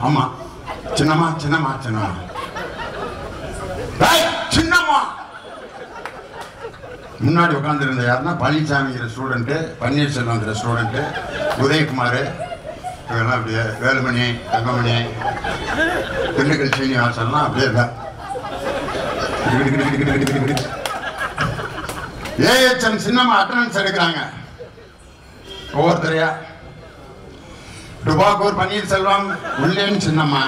ஆமா சின்னம்மா சின்னம்மா சின்னம்மா டேய், சின்னம்மா முன்னாடி உட்காந்துருந்த யாருன்னா பழனிசாமிங்கிற ஸ்டூடெண்ட்டு பன்னீர்செல்வங்கிற ஸ்டூடெண்ட்டு உதயகுமார் இவெல்லாம் அப்படியே வேலுமணி தங்கமணி திண்டுக்கல் சீனிவாசன்லாம் அப்படியே தான் ஏஎச்எம் சின்னம்மா அட்டனன்ஸ் எடுக்கிறாங்க ஒவ்வொருத்தரையா டுபாக்கூர் பன்னீர்செல்வம் உள்ளேன் சின்னம்மா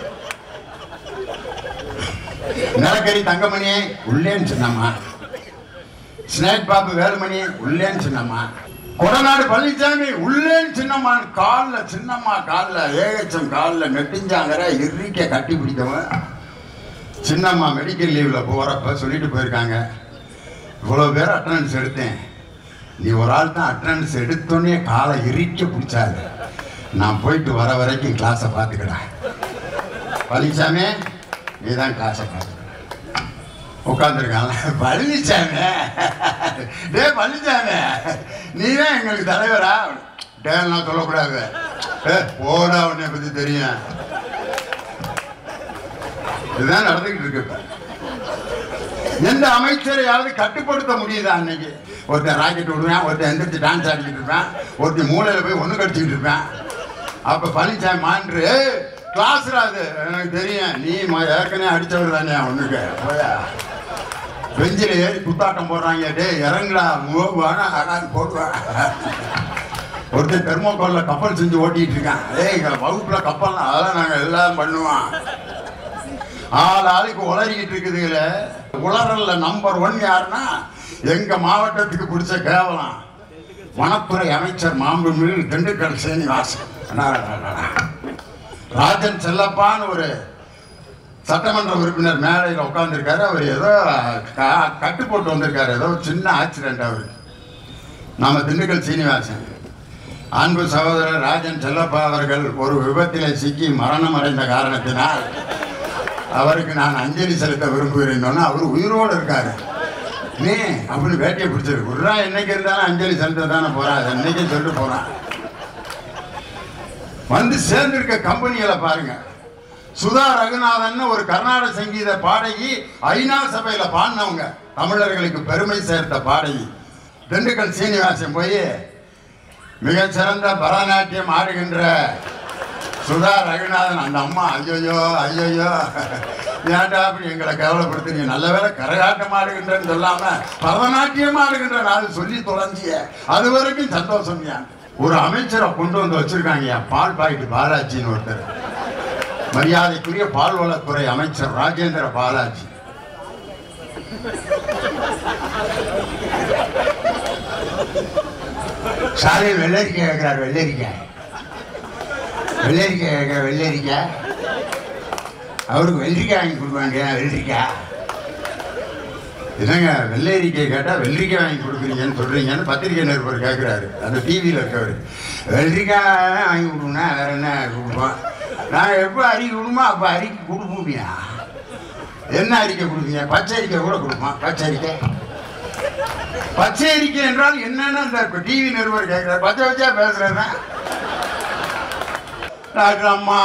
நிலக்கரி தங்கமணி உள்ளேன் சின்னம்மா ஸ்னேக் பாபு வேலுமணி உள்ளேன் சின்னம்மா கொடநாடு பழனிசாமி உள்ளேன் சின்னம்மான் காலில் சின்னம்மா காலில் ஏகச்சம் காலில் நெட்டிஞ்சாங்கிற இறுக்க கட்டி பிடிக்கவன் சின்னம்மா மெடிக்கல் லீவில் போகிறப்ப சொல்லிட்டு போயிருக்காங்க இவ்வளோ பேர் அட்டண்டன்ஸ் எடுத்தேன் நீ ஒரு ஆள் தான் அட்டண்டன்ஸ் எடுத்தோன்னே காலை இறுக்க பிடிச்சாரு நான் போயிட்டு வர வரைக்கும் கிளாஸை பார்த்துக்கிறேன் பழனிசாமி நீ தான் கிளாஸை பார்த்துக்க உட்காந்துருக்காங்க பழனிசாமி டே பழனிசாமி நீ தான் எங்களுக்கு தலைவரா டேலாம் சொல்லக்கூடாது ஏ போடா உன்னை பற்றி தெரியும் இதுதான் நடந்துக்கிட்டு இருக்கு இப்ப. எந்த அமைச்சரையாவது கட்டுப்படுத்த முடியுதா அன்னைக்கு ஒருத்தன் ராக்கெட் விடுவேன் ஒருத்தன் எந்திரிச்சு டான்ஸ் ஆடிக்கிட்டு இருப்பேன் ஒருத்தன் மூலையில் போய் ஒன்று கடிச்சிக்கிட்டு இருப்பேன் அப்போ பழனிசாமி மான்று கிளாஸ்ரா அது எனக்கு தெரியும் நீ ம- ஏற்கனவே அடிச்சவர் தானே ஒன்றுக்கு போயா பெஞ்சில் ஏறி குத்தாட்டம் போடுறாங்க டே இறங்குடா மூவானா அடான்னு போடுவா ஒருத்தன் தெர்மோகோல்ல கப்பல் செஞ்சு ஓட்டிட்டு இருக்கான் ஏய் எங்களை வகுப்புல கப்பல் அதெல்லாம் நாங்கள் எல்லாம் பண்ணுவோம் ஆள் ஆளுக்கு உளறிக்கிட்டு இருக்குதுல உளறல்ல நம்பர் ஒன் யாருன்னா எங்க மாவட்டத்துக்கு பிடிச்ச கேவலம் வனத்துறை அமைச்சர் மாண்புமிகு திண்டுக்கல் சீனிவாசன் அடாடாடாடா. ராஜன் செல்லப்பான்னு ஒரு சட்டமன்ற உறுப்பினர் மேடையில் உட்காந்துருக்காரு அவர் ஏதோ க- கட்டு போட்டு வந்திருக்காரு ஏதோ சின்ன ஆக்சிடென்ட் அவருக்கு நாம திண்டுக்கல் சீனிவாசன் அன்பு சகோதரர் ராஜன் செல்லப்பா அவர்கள் ஒரு விபத்திலே சிக்கி மரணம் அடைந்த காரணத்தினால் அவருக்கு நான் அஞ்சலி செலுத்த விரும்புகிறேன் அவர் உயிரோடு இருக்காரு நீ அப்படின்னு வேட்டியை பிடிச்சிருக்கு விட்றா என்னைக்கு இருந்தாலும் அஞ்சலி செலுத்த தானே போறான் அதை இன்னைக்கு சொல்லிட்டு போறான் வந்து சேர்ந்திருக்க கம்பெனிகளை பாருங்க சுதா ரகுநாதன் ஒரு கர்நாடக சங்கீத பாடகி ஐநா சபையில பாடினவங்க தமிழர்களுக்கு பெருமை சேர்த்த பாடகி திண்டுக்கல் சீனிவாசன் போய் மிகச்சிறந்த பரதநாட்டியம் ஆடுகின்ற சுதா ரகுநாதன் அந்த அம்மா ஐயோயோ ஐயோயோ ஏன்டா அப்படி எங்களை கேவலப்படுத்துறீங்க நல்ல வேளை கரகாட்டம் ஆடுகின்றன்னு சொல்லாம பரதநாட்டியம் ஆடுகின்ற நாள் சொல்லி தொலைஞ்சிய அது வரைக்கும் சந்தோஷம் ஏன் ஒரு அமைச்சரை கொண்டு வந்து வச்சிருக்காங்க பால் பாக்கெட் பாலாஜின்னு ஒருத்தர் மரியாதைக்குரிய பால்வளத்துறை அமைச்சர் ராஜேந்திர பாலாஜி சாலை வெள்ளரிக்காய் கேட்கிறார் வெள்ளரிக்காய் வெள்ளரிக்காய் கேட்கிற வெள்ளரிக்காய் அவருக்கு வெள்ளரிக்காய் வாங்கி கொடுப்பாங்க வெள்ளரிக்காய் என்னங்க வெள்ளரிக்காய் கேட்டால் வெள்ளரிக்காய் வாங்கி கொடுக்குறீங்கன்னு சொல்கிறீங்கன்னு பத்திரிகை நிருபர் கேட்குறாரு அந்த டிவியில் இருக்கவர் வெள்ளரிக்காய் வாங்கி கொடுக்கணும்னா வேற என்ன கொடுப்போம் நான் எப்போ அறிக்கை கொடுமோ அப்போ அறிக்கை கொடுப்போமியா என்ன அறிக்கை கொடுப்பீங்க பச்சை அறிக்கை கூட கொடுப்போம் பச்சை அறிக்கை பச்சை அறிக்கை என்றால் என்னன்னு அந்த டிவி நிருபர் கேட்குறாரு பச்சை பச்சையா பேசுறேன்னா doctor Amma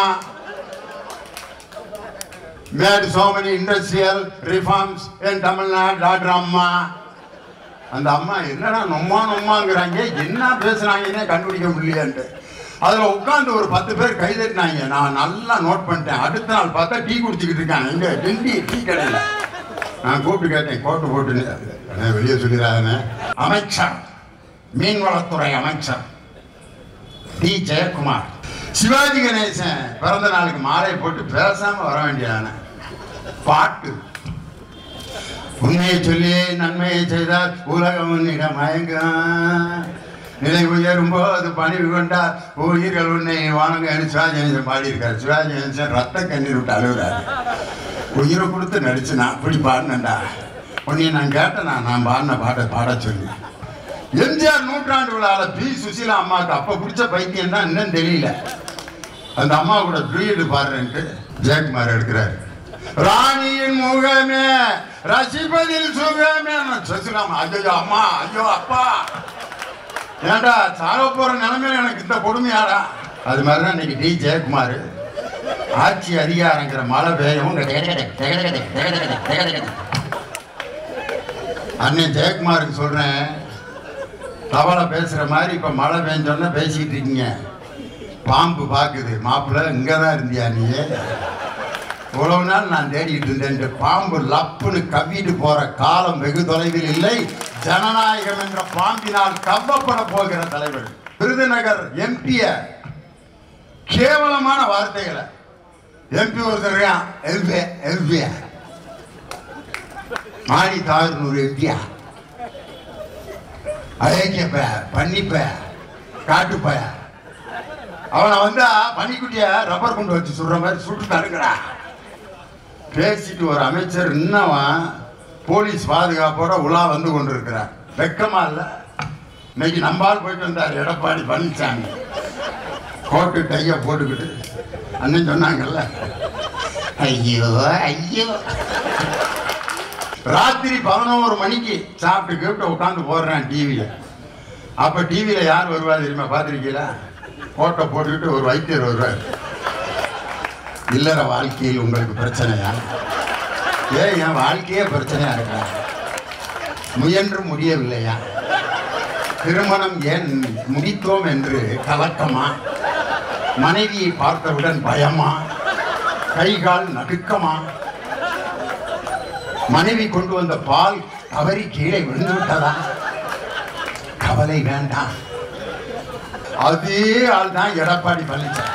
made so many industrial reforms in Tamil Nadu doctor Amma அந்த அம்மா என்னடா நொம்மா நொம்மாங்கிறாங்க என்ன பேசுறாங்கன்னே கண்டுபிடிக்க முடியலையான்ட்டு அதில் உட்காந்து ஒரு பத்து பேர் கைதட்டினாங்க நான் நல்லா நோட் பண்ணிட்டேன் அடுத்த நாள் பார்த்தா டீ குடிச்சிக்கிட்டு இருக்காங்க எங்க டெண்டி டீ கடையில் நான் கூப்பிட்டு கேட்டேன் கோட்டு போட்டுன்னு அண்ணே, வெளியே சொல்லிடாதே அமைச்சர் மீன்வளத்துறை அமைச்சர் டி ஜெயக்குமார் சிவாஜி கணேசன் பிறந்த நாளுக்கு மாலை போட்டு பேசாம வர வேண்டியதானே பாட்டு உண்மையை சொல்லி நன்மையை செய்தால் உலகம் உன்னிடம் மயங்கும் நிலை உயரும் போது பணிவு கொண்டா உயிர்கள் உன்னை வானங்கன்னு சிவாஜி கணேசன் பாடியிருக்காரு சிவாஜி கணேசன் ரத்த கண்ணீர் விட்டு அழுகுறாரு உயிரை கொடுத்து நடிச்சு நான் அப்படி பாடினேன்டா உன்னைய நான் கேட்டேன் நான் நான் பாடின பாட்டை பாட சொல்லி எம்ஜிஆர் நூற்றாண்டு விழால பி சுசீலா அம்மாவுக்கு அப்ப பிடிச்ச பைத்தியம் தான் இன்னும் தெரியல அந்த அம்மா கூட டூயட் பாடுறேன்ட்டு ஜெயக்குமார் எடுக்கிறாரு ராணியின் முகமே ரசிப்பதில் சுகமே சுசிலா அம்மா ஐயோ அம்மா ஐயோ அப்பா ஏன்டா சாக போற நிலைமையில எனக்கு இந்த கொடுமையாடா அது மாதிரி தான் இன்னைக்கு டி ஜெயக்குமார் ஆட்சி அதிகாரங்கிற மழை பெய்யவும் டெக டெக டெக டெக டெக டெக டெக டெக டெக டெக டெக. அண்ணன் ஜெயக்குமாருக்கு சொல்றேன் தவளை பேசுற மாதிரி இப்ப மழை பெஞ்சோன்னா பேசிட்டு இருக்கீங்க பாம்பு பாக்குது மாப்பிள்ளை இங்க தான் இருந்தியா நீ இவ்வளவு நாள் நான் தேடிட்டு இருந்தேன் இந்த பாம்பு லப்புன்னு கவ்விட்டு போற காலம் வெகு தொலைவில் இல்லை ஜனநாயகம் என்ற பாம்பினால் கவ்வப்பட போகிற தலைவர் விருதுநகர் எம்பிய கேவலமான வார்த்தைகளை எம்பி ஒருத்தர் எம்பி எம்பி மாடி தாழ்நூறு எம்பியா அழகியப்ப பண்ணிப்ப காட்டுப்ப அவனை வந்தா பன்னிக்குட்டிய ரப்பர் கொண்டு வச்சு சுடுற மாதிரி சுட்டு தடுங்கடா பேசிட்டு ஒரு அமைச்சர் இன்னவன் போலீஸ் பாதுகாப்போட உலா வந்து கொண்டிருக்கிறார் வெக்கமா இல்ல இன்னைக்கு நம்பால் போயிட்டு வந்தார் எடப்பாடி பழனிசாமி கோட்டு டைய போட்டுக்கிட்டு அண்ணன் சொன்னாங்கல்ல ஐயோ ஐயோ ராத்திரி பதினோரு மணிக்கு சாப்பிட்டு கீப்பிட்டு உட்காந்து போடுறேன் டிவியில அப்ப டிவியில யார் வருவா தெரியுமா பார்த்திருக்கீங்களா கோட்டை போட்டுக்கிட்டு ஒரு வைத்தியர் வருவார் இல்லற வாழ்க்கையில் உங்களுக்கு பிரச்சனையா ஏன் என் வாழ்க்கையே பிரச்சனையா இருக்கா முயன்று முடியவில்லையா திருமணம் ஏன் முடித்தோம் என்று கலக்கமா மனைவியை பார்த்தவுடன் பயமா கை கால் நடுக்கமா மனைவி கொண்டு வந்த பால் தவறி கீழே விழுந்து விட்டதா கவலை வேண்டாம் அதே ஆள் தான் எடப்பாடி பழனிசாமி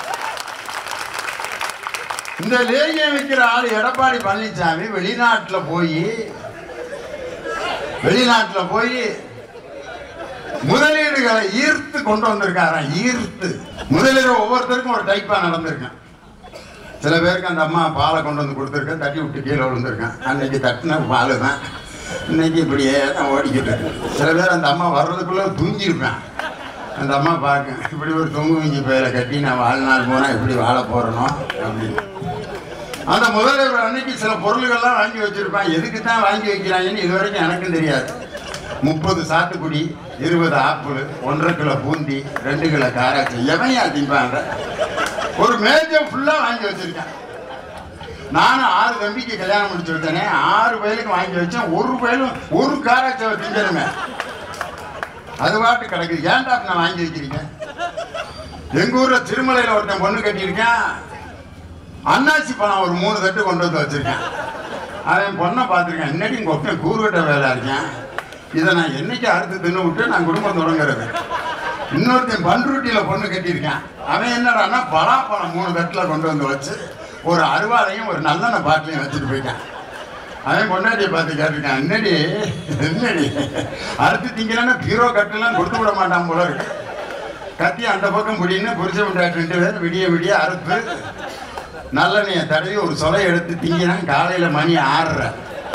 இந்த லேகியம் வைக்கிற ஆள் எடப்பாடி பழனிசாமி வெளிநாட்டுல போய் வெளிநாட்டுல போய் முதலீடுகளை ஈர்த்து கொண்டு வந்திருக்காராம் ஈர்த்து முதலீடு ஒவ்வொருத்தருக்கும் ஒரு டைப்பா நடந்திருக்கேன் சில பேருக்கு அந்த அம்மா பாலை கொண்டு வந்து கொடுத்துருக்கேன் தட்டி விட்டு கீழே விழுந்திருக்கேன் அன்னைக்கு தட்டின பால் தான் இன்னைக்கு இப்படியே தான் ஓடிக்கிட்டு இருக்கு சில பேர் அந்த அம்மா வர்றதுக்குள்ள தூங்கியிருப்பேன் அந்த அம்மா பார்க்க இப்படி ஒரு தொங்குவிஞ்சி பேரை கட்டி நான் வாழ்நாள் போனால் எப்படி வாழ போறனோ அப்படின்னு அந்த முதல்வர் அன்னைக்கு சில பொருள்கள்லாம் வாங்கி வச்சிருப்பான் எதுக்கு தான் வாங்கி வைக்கிறாங்கன்னு இது வரைக்கும் எனக்கும் தெரியாது முப்பது சாத்துக்குடி இருபது ஆப்பிள் ஒன்றரை கிலோ பூந்தி ரெண்டு கிலோ காராச்சி எவனையா திம்பாங்க ஒரு மேஜம் ஃபுல்லாக வாங்கி வச்சிருக்கேன் நானும் ஆறு தம்பிக்கு கல்யாணம் முடிச்சு வச்சேனே ஆறு வயலுக்கு வாங்கி வச்சேன் ஒரு வயலும் ஒரு காராச்சவை திங்கணுமே அது பாட்டு கிடக்குது ஏன்டா நான் வாங்கி வைக்கிறீங்க எங்க ஊர்ல திருமலையில ஒருத்தன் பொண்ணு கட்டியிருக்கேன் அன்னாசி பழம் ஒரு மூணு தட்டு கொண்டு வந்து வச்சிருக்கேன் அவன் பொண்ணை பார்த்துருக்கேன் இன்னைக்கு இங்கே ஒருத்தன் கூறுகட்ட வேலை இருக்கேன் இதை நான் என்னைக்கு அறுத்து தின்னு விட்டு நான் குடும்பம் தொடங்குறது இன்னொருத்தன் பண்ருட்டியில் பொண்ணு கட்டியிருக்கேன் அவன் என்னடான்னா பலாப்பழம் மூணு தட்டில் கொண்டு வந்து வச்சு ஒரு அருவாளையும் ஒரு நல்லெண்ணெய் பாட்டிலையும் வச்சுட்டு போயிட்டான் அவன் பொண்டாட்டியை பார்த்து கேட்டிருக்கான் என்னடி என்னடி அறுத்து திங்கலன்னா பீரோ கட்டுலாம் கொடுத்து விட மாட்டான் போல இருக்கு கத்தி அந்த பக்கம் முடின்னு புரிச்ச பொண்டாட்டி ரெண்டு பேர் விடிய விடிய அறுத்து நல்லெண்ணெயை தடவி ஒரு சொலை எடுத்து திங்கினான் காலையில மணி ஆறுற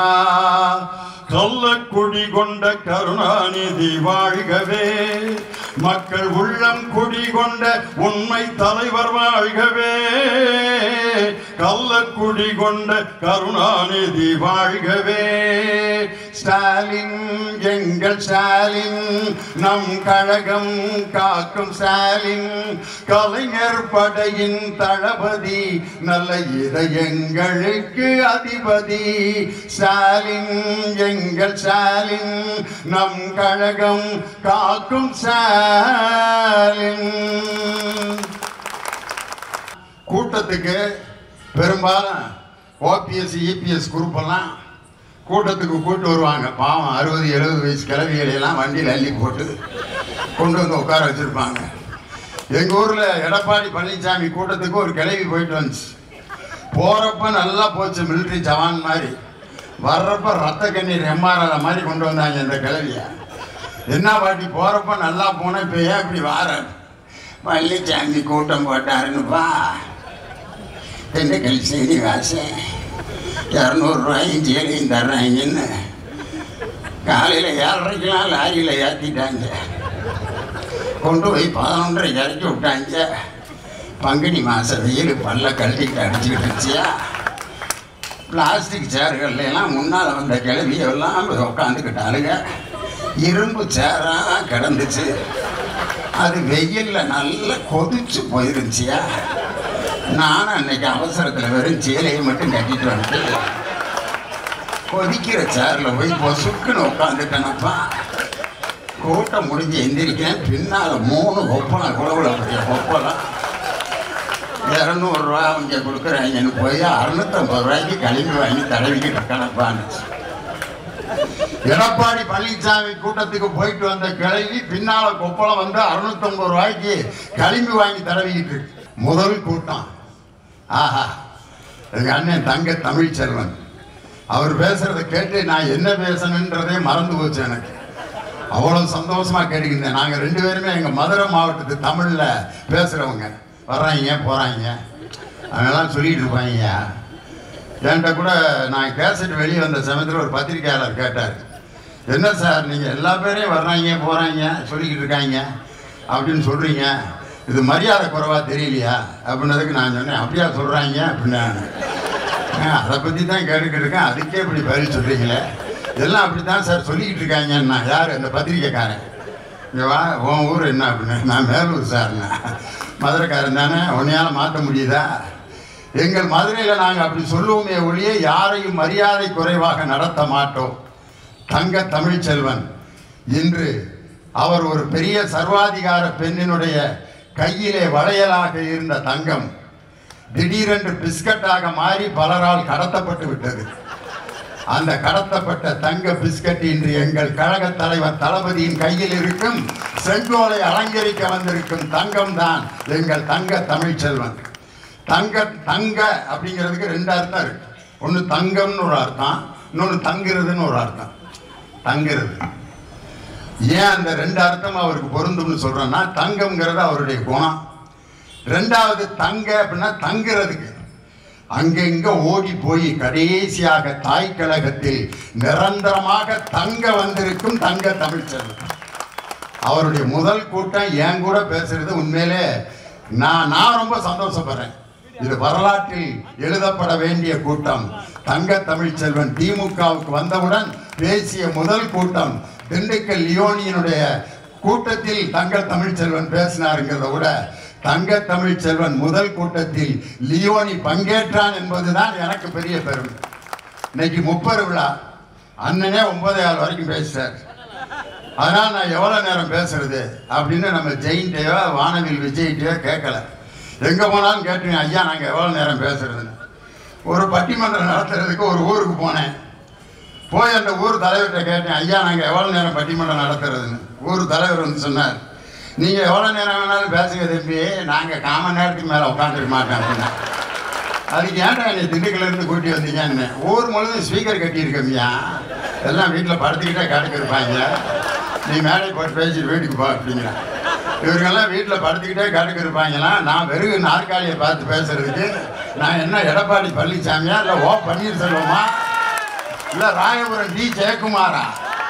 கள்ளக்குடி கொண்ட கருணாநிதி வாழ்கவே மக்கள் உள்ளம் குடி கொண்ட உண்மை தலைவர் வாழ்கவே கள்ளக்குடி கொண்ட கருணாநிதி வாழ்கவே ஸ்டாலின் எங்கள் ஸ்டாலின் நம் கழகம் காக்கும் ஸ்டாலின் கலைஞர் படையின் தளபதி நல்ல இதயங்களுக்கு அதிபதி ஸ்டாலின் எங்கள் ஸ்டாலின் நம் கழகம் காக்கும் ஸ்டாலின் கூட்டத்துக்கு பெரும்பாலும் ஓபிஎஸ் இபிஎஸ் குரூப் எல்லாம் கூட்டத்துக்கு கூட்டு வருவாங்க பாவம் அறுபது எழுபது வயசு கிளவிகளை எல்லாம் வண்டியில் அள்ளி போட்டு கொண்டு வந்து உட்கார வச்சிருப்பாங்க எங்கள் ஊரில் எடப்பாடி பழனிசாமி கூட்டத்துக்கு ஒரு கிளவி போயிட்டு வந்துச்சு போகிறப்ப நல்லா போச்சு மிலிட்ரி ஜவான் மாதிரி வர்றப்ப ரத்த கண்ணீர் எம்ஆர்ஆர் மாதிரி கொண்டு வந்தாங்க இந்த கிளவியை என்ன பாட்டி போகிறப்ப நல்லா போனால் இப்போ ஏன் இப்படி வார பழனிசாமி கூட்டம் போட்டாருன்னுப்பா திண்டுக்கல் சீனிவாசன் இரநூறுவாயும் ஜீலையும் தர்றாங்கன்னு காலையில் ஏழரைக்கெல்லாம் லாரியில் ஏற்றிட்டாங்க கொண்டு போய் பதினொன்றரை இறக்கி விட்டாங்க பங்குனி மாதம் வெயில் பல்ல கழட்டிக்கிட்டு அடிச்சுக்கிட்டு இருந்துச்சியா பிளாஸ்டிக் சேர்கள்ல எல்லாம் முன்னால் வந்த கிளவி எல்லாம் உட்காந்துக்கிட்டாளுங்க இரும்பு சேராக கிடந்துச்சு அது வெயில்ல நல்லா கொதிச்சு போயிருந்துச்சியா நானும் அன்னைக்கு அவசரத்துல வெறும் சேலையை மட்டும் கட்டிட்டு வந்துட்டு கொதிக்கிற சேர்ல போய் பொசுக்குன்னு உட்காந்துட்டேனப்பா கூட்டம் முடிஞ்சு எந்திரிக்கிறேன் பின்னால மூணு ஒப்பனம் குளவுல பெரிய ஒப்பனம் இரநூறுவா அவங்க கொடுக்குறாங்கன்னு போய் அறுநூத்தம்பது ரூபாய்க்கு களிம்பு வாங்கி தடவிக்கிட்டு இருக்கணப்பான்னு எடப்பாடி பழனிசாமி கூட்டத்துக்கு போயிட்டு வந்த கிளவி பின்னால கொப்பளம் வந்து அறுநூத்தம்பது ரூபாய்க்கு களிம்பு வாங்கி தடவிக்கிட்டு இருக்கு முதல் கூட்டம் ஆஹா எங்க அண்ணன் தங்க தமிழ்ச்செல்வன் அவர் பேசுறத கேட்டு நான் என்ன பேசணுன்றதே மறந்து போச்சு எனக்கு அவ்வளவு சந்தோஷமா கேட்டுக்கிட்டேன் நாங்க ரெண்டு பேருமே எங்க மதுரை மாவட்டத்து தமிழ்ல பேசுறவங்க வர்றாங்க போறாங்க அவங்கெல்லாம் சொல்லிட்டு இருப்பாங்க என்கிட்ட கூட நான் கேசட் வெளியே வந்த சமயத்தில் ஒரு பத்திரிக்கையாளர் கேட்டார் என்ன சார் நீங்கள் எல்லா பேரையும் வர்றாங்க போகிறாங்க சொல்லிக்கிட்டு இருக்காங்க அப்படின்னு சொல்கிறீங்க இது மரியாதை குறைவா தெரியலையா அப்படின்னதுக்கு நான் சொன்னேன் அப்படியா சொல்கிறாங்க அப்படின்னு அதை பற்றி தான் கேட்டுக்கிட்டு இருக்கேன் அதுக்கே இப்படி பதில் சொல்கிறீங்களே எல்லாம் அப்படி தான் சார் சொல்லிக்கிட்டு இருக்காங்கன்னா யார் அந்த பத்திரிக்கைக்காரன் இங்கே வா உன் ஊர் என்ன அப்படின்னு நான் மேலூர் சார்ண்ணா மதுரைக்காரன் தானே உன்னையால் மாற்ற முடியுதா எங்கள் மதுரையில் நாங்கள் அப்படி சொல்லுவோமே ஒழிய யாரையும் மரியாதை குறைவாக நடத்த மாட்டோம் தங்க தமிழ்ச்செல்வன் இன்று அவர் ஒரு பெரிய சர்வாதிகார பெண்ணினுடைய கையிலே வளையலாக இருந்த தங்கம் திடீரென்று பிஸ்கட்டாக மாறி பலரால் கடத்தப்பட்டு விட்டது அந்த கடத்தப்பட்ட தங்க பிஸ்கட் இன்று எங்கள் கழக தலைவர் தளபதியின் கையில் இருக்கும் செங்கோலை அலங்கரிக்க வந்திருக்கும் தங்கம் தான் எங்கள் தங்க தமிழ்ச்செல்வன் தங்க தங்க அப்படிங்கிறதுக்கு ரெண்டு அர்த்தம் இருக்கு ஒன்று தங்கம்னு ஒரு அர்த்தம் இன்னொன்று தங்குறதுன்னு ஒரு அர்த்தம் தங்குறது ஏன் அந்த ரெண்டு அர்த்தம் அவருக்கு பொருந்தும்னு சொல்றேன்னா தங்கம்ங்கிறது அவருடைய குணம் ரெண்டாவது தங்க அப்படின்னா தங்குறதுக்கு அங்கங்க ஓடி போய் கடைசியாக தாய் கழகத்தில் நிரந்தரமாக தங்க வந்திருக்கும் தங்க தமிழ்ச்செல்வன் அவருடைய முதல் கூட்டம் என் கூட பேசுறது உண்மையிலே நான் நான் ரொம்ப சந்தோஷப்படுறேன் இது வரலாற்றில் எழுதப்பட வேண்டிய கூட்டம் தங்க தமிழ்ச்செல்வன் திமுகவுக்கு வந்தவுடன் பேசிய முதல் கூட்டம் திண்டுக்கல் லியோனியினுடைய கூட்டத்தில் தங்க தமிழ்ச்செல்வன் பேசினாருங்கிறத விட தங்க தமிழ்ச்செல்வன் முதல் கூட்டத்தில் லியோனி பங்கேற்றான் என்பதுதான் எனக்கு பெரிய பெருமை இன்னைக்கு முப்பது விழா அண்ணனே ஒன்பதே ஆள் வரைக்கும் பேசிட்டார் அதனால நான் எவ்வளோ நேரம் பேசுறது அப்படின்னு நம்ம ஜெயின்ட்டையோ வானவில் விஜய்கிட்டயோ கேட்கல எங்கே போனாலும் கேட்டுங்க ஐயா நாங்கள் எவ்வளோ நேரம் பேசுறதுன்னு ஒரு பட்டிமன்றம் நடத்துறதுக்கு ஒரு ஊருக்கு போனேன் போய் அந்த ஊர் தலைவர்கிட்ட கேட்டேன் ஐயா நாங்கள் எவ்வளோ நேரம் பட்டிமன்றம் நடத்துறதுன்னு ஊர் தலைவர் வந்து சொன்னார் நீங்கள் எவ்வளோ நேரம் வேணாலும் பேசுங்க தம்பி நாங்கள் காமன் நேரத்துக்கு மேலே உட்காந்துருக்க மாட்டேன் அப்படின்னா அதுக்கு ஏன்டா என்னை திண்டுக்கல்ல இருந்து கூட்டி வந்தீங்கன்னு ஊர் முழுதும் ஸ்பீக்கர் கட்டியிருக்கமியா எல்லாம் வீட்டில் படுத்துக்கிட்டே கிடக்கு இருப்பாங்க நீ மேடை போட்டு பேசிட்டு வீட்டுக்கு போ அப்படிங்கிறான் இவருங்கெல்லாம் வீட்டில் படுத்துக்கிட்டே கிடக்கு இருப்பாங்களாம் நான் வெறும் நாற்காலியை பார்த்து பேசுறதுக்கு நான் என்ன எடப்பாடி பழனிசாமியா இல்லை ஓ பன்னீர்செல்வமா இல்லை ராயபுரம் டி ஜெயக்குமாரா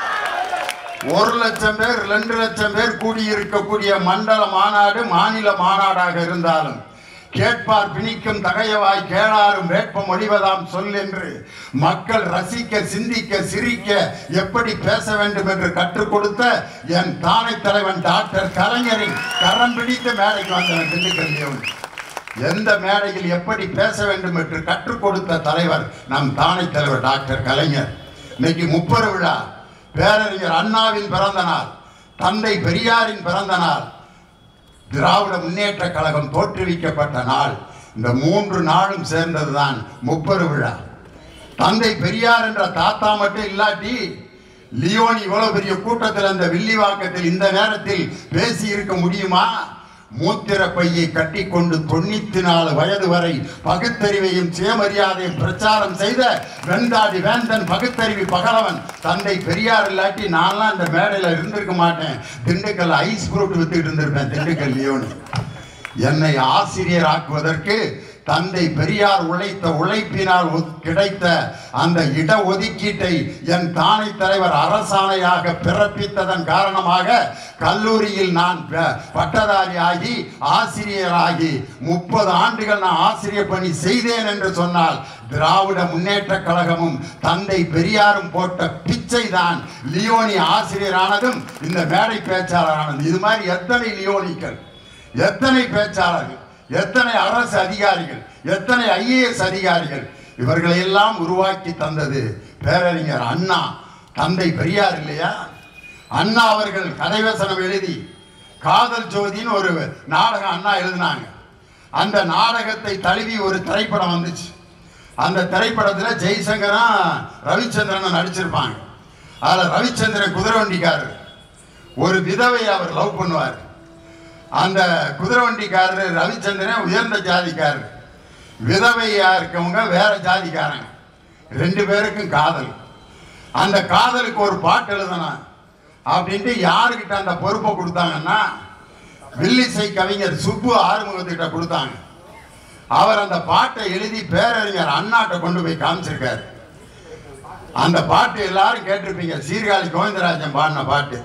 ஒரு லட்சம் பேர் ரெண்டு லட்சம் பேர் கூடியிருக்கக்கூடிய மண்டல மாநாடு மாநில மாநாடாக இருந்தாலும் கேட்பார் பிணிக்கும் தகையவாய் கேளாரும் வேட்பம் ஒழிவதாம் சொல் என்று மக்கள் ரசிக்க சிந்திக்க சிரிக்க எப்படி பேச வேண்டும் என்று கற்றுக் கொடுத்த என் தானை தலைவன் டாக்டர் கலைஞரின் கரம் பிடித்த மேடைக்கு வந்தவன் திண்டுக்கல் லியோன். எந்த மேடையில் எப்படி பேச வேண்டும் என்று கற்றுக் கொடுத்த தலைவர் நம் தானை தலைவர் டாக்டர் கலைஞர் இன்னைக்கு முப்பது விழா பேரறிஞர் அண்ணாவின் பிறந்த நாள் தந்தை பெரியாரின் பிறந்த நாள் திராவிட முன்னேற்ற கழகம் தோற்றுவிக்கப்பட்ட நாள் இந்த மூன்று நாளும் சேர்ந்ததுதான் முப்பது விழா தந்தை பெரியார் என்ற தாத்தா மட்டும் இல்லாட்டி லியோனி இவ்வளவு பெரிய கூட்டத்தில் அந்த வில்லிவாக்கத்தில் இந்த நேரத்தில் பேசி இருக்க முடியுமா மூத்திர பையை கட்டிக்கொண்டு தொண்ணூத்தி நாலு வயது வரை பகுத்தறிவையும் சுயமரியாதையும் பிரச்சாரம் செய்த வெந்தாடி வேந்தன் பகுத்தறிவு பகலவன் தந்தை பெரியார் இல்லாட்டி நான்லாம் இந்த மேடையில் இருந்திருக்க மாட்டேன் திண்டுக்கல் ஐஸ் ஃப்ரூட் வித்துக்கிட்டு இருந்திருப்பேன் திண்டுக்கல் லியோனி என்னை ஆசிரியராக்குவதற்கு தந்தை பெரியார் உழைத்த உழைப்பினால் ஒ- கிடைத்த அந்த இட ஒதுக்கீட்டை என் தானை தலைவர் அரசாணையாக பிறப்பித்ததன் காரணமாக கல்லூரியில் நான் ப- பட்டதாரியாகி ஆசிரியராகி முப்பது ஆண்டுகள் நான் ஆசிரியர் பணி செய்தேன் என்று சொன்னால் திராவிட முன்னேற்ற கழகமும் தந்தை பெரியாரும் போட்ட பிச்சை தான் லியோனி ஆசிரியரானதும் இந்த மேடை பேச்சாளரானது இது மாதிரி எத்தனை லியோனிக்கள் எத்தனை பேச்சாளர்கள் எத்தனை அரசு அதிகாரிகள் எத்தனை ஐஏஎஸ் அதிகாரிகள் இவர்களை எல்லாம் உருவாக்கி தந்தது பேரறிஞர் அண்ணா தந்தை பெரியார் இல்லையா அண்ணா அவர்கள் கதைவசனம் எழுதி காதல் ஜோதின்னு ஒரு நாடகம் அண்ணா எழுதினாங்க அந்த நாடகத்தை தழுவி ஒரு திரைப்படம் வந்துச்சு அந்த திரைப்படத்தில் ஜெய்சங்கரும் ரவிச்சந்திரனும் நடிச்சிருப்பாங்க அதில் ரவிச்சந்திரன் குதிரை வண்டிக்காரர் ஒரு விதவை அவர் லவ் பண்ணுவார் அந்த குதிரை வண்டிக்காரர் ரவிச்சந்திரன் உயர்ந்த ஜாதிக்காரர் விதவையா இருக்கவங்க வேற ஜாதிக்காரங்க ரெண்டு பேருக்கும் காதல் அந்த காதலுக்கு ஒரு பாட்டு எழுதணும் அப்படின்ட்டு யாருக்கிட்ட அந்த பொறுப்பை கொடுத்தாங்கன்னா வில்லிசை கவிஞர் சுப்பு ஆறுமுகத்திட்ட கொடுத்தாங்க அவர் அந்த பாட்டை எழுதி பேரறிஞர் அண்ணாட்ட கொண்டு போய் காமிச்சிருக்காரு அந்த பாட்டு எல்லாரும் கேட்டிருப்பீங்க சீர்காழி கோவிந்தராஜன் பாடின பாட்டு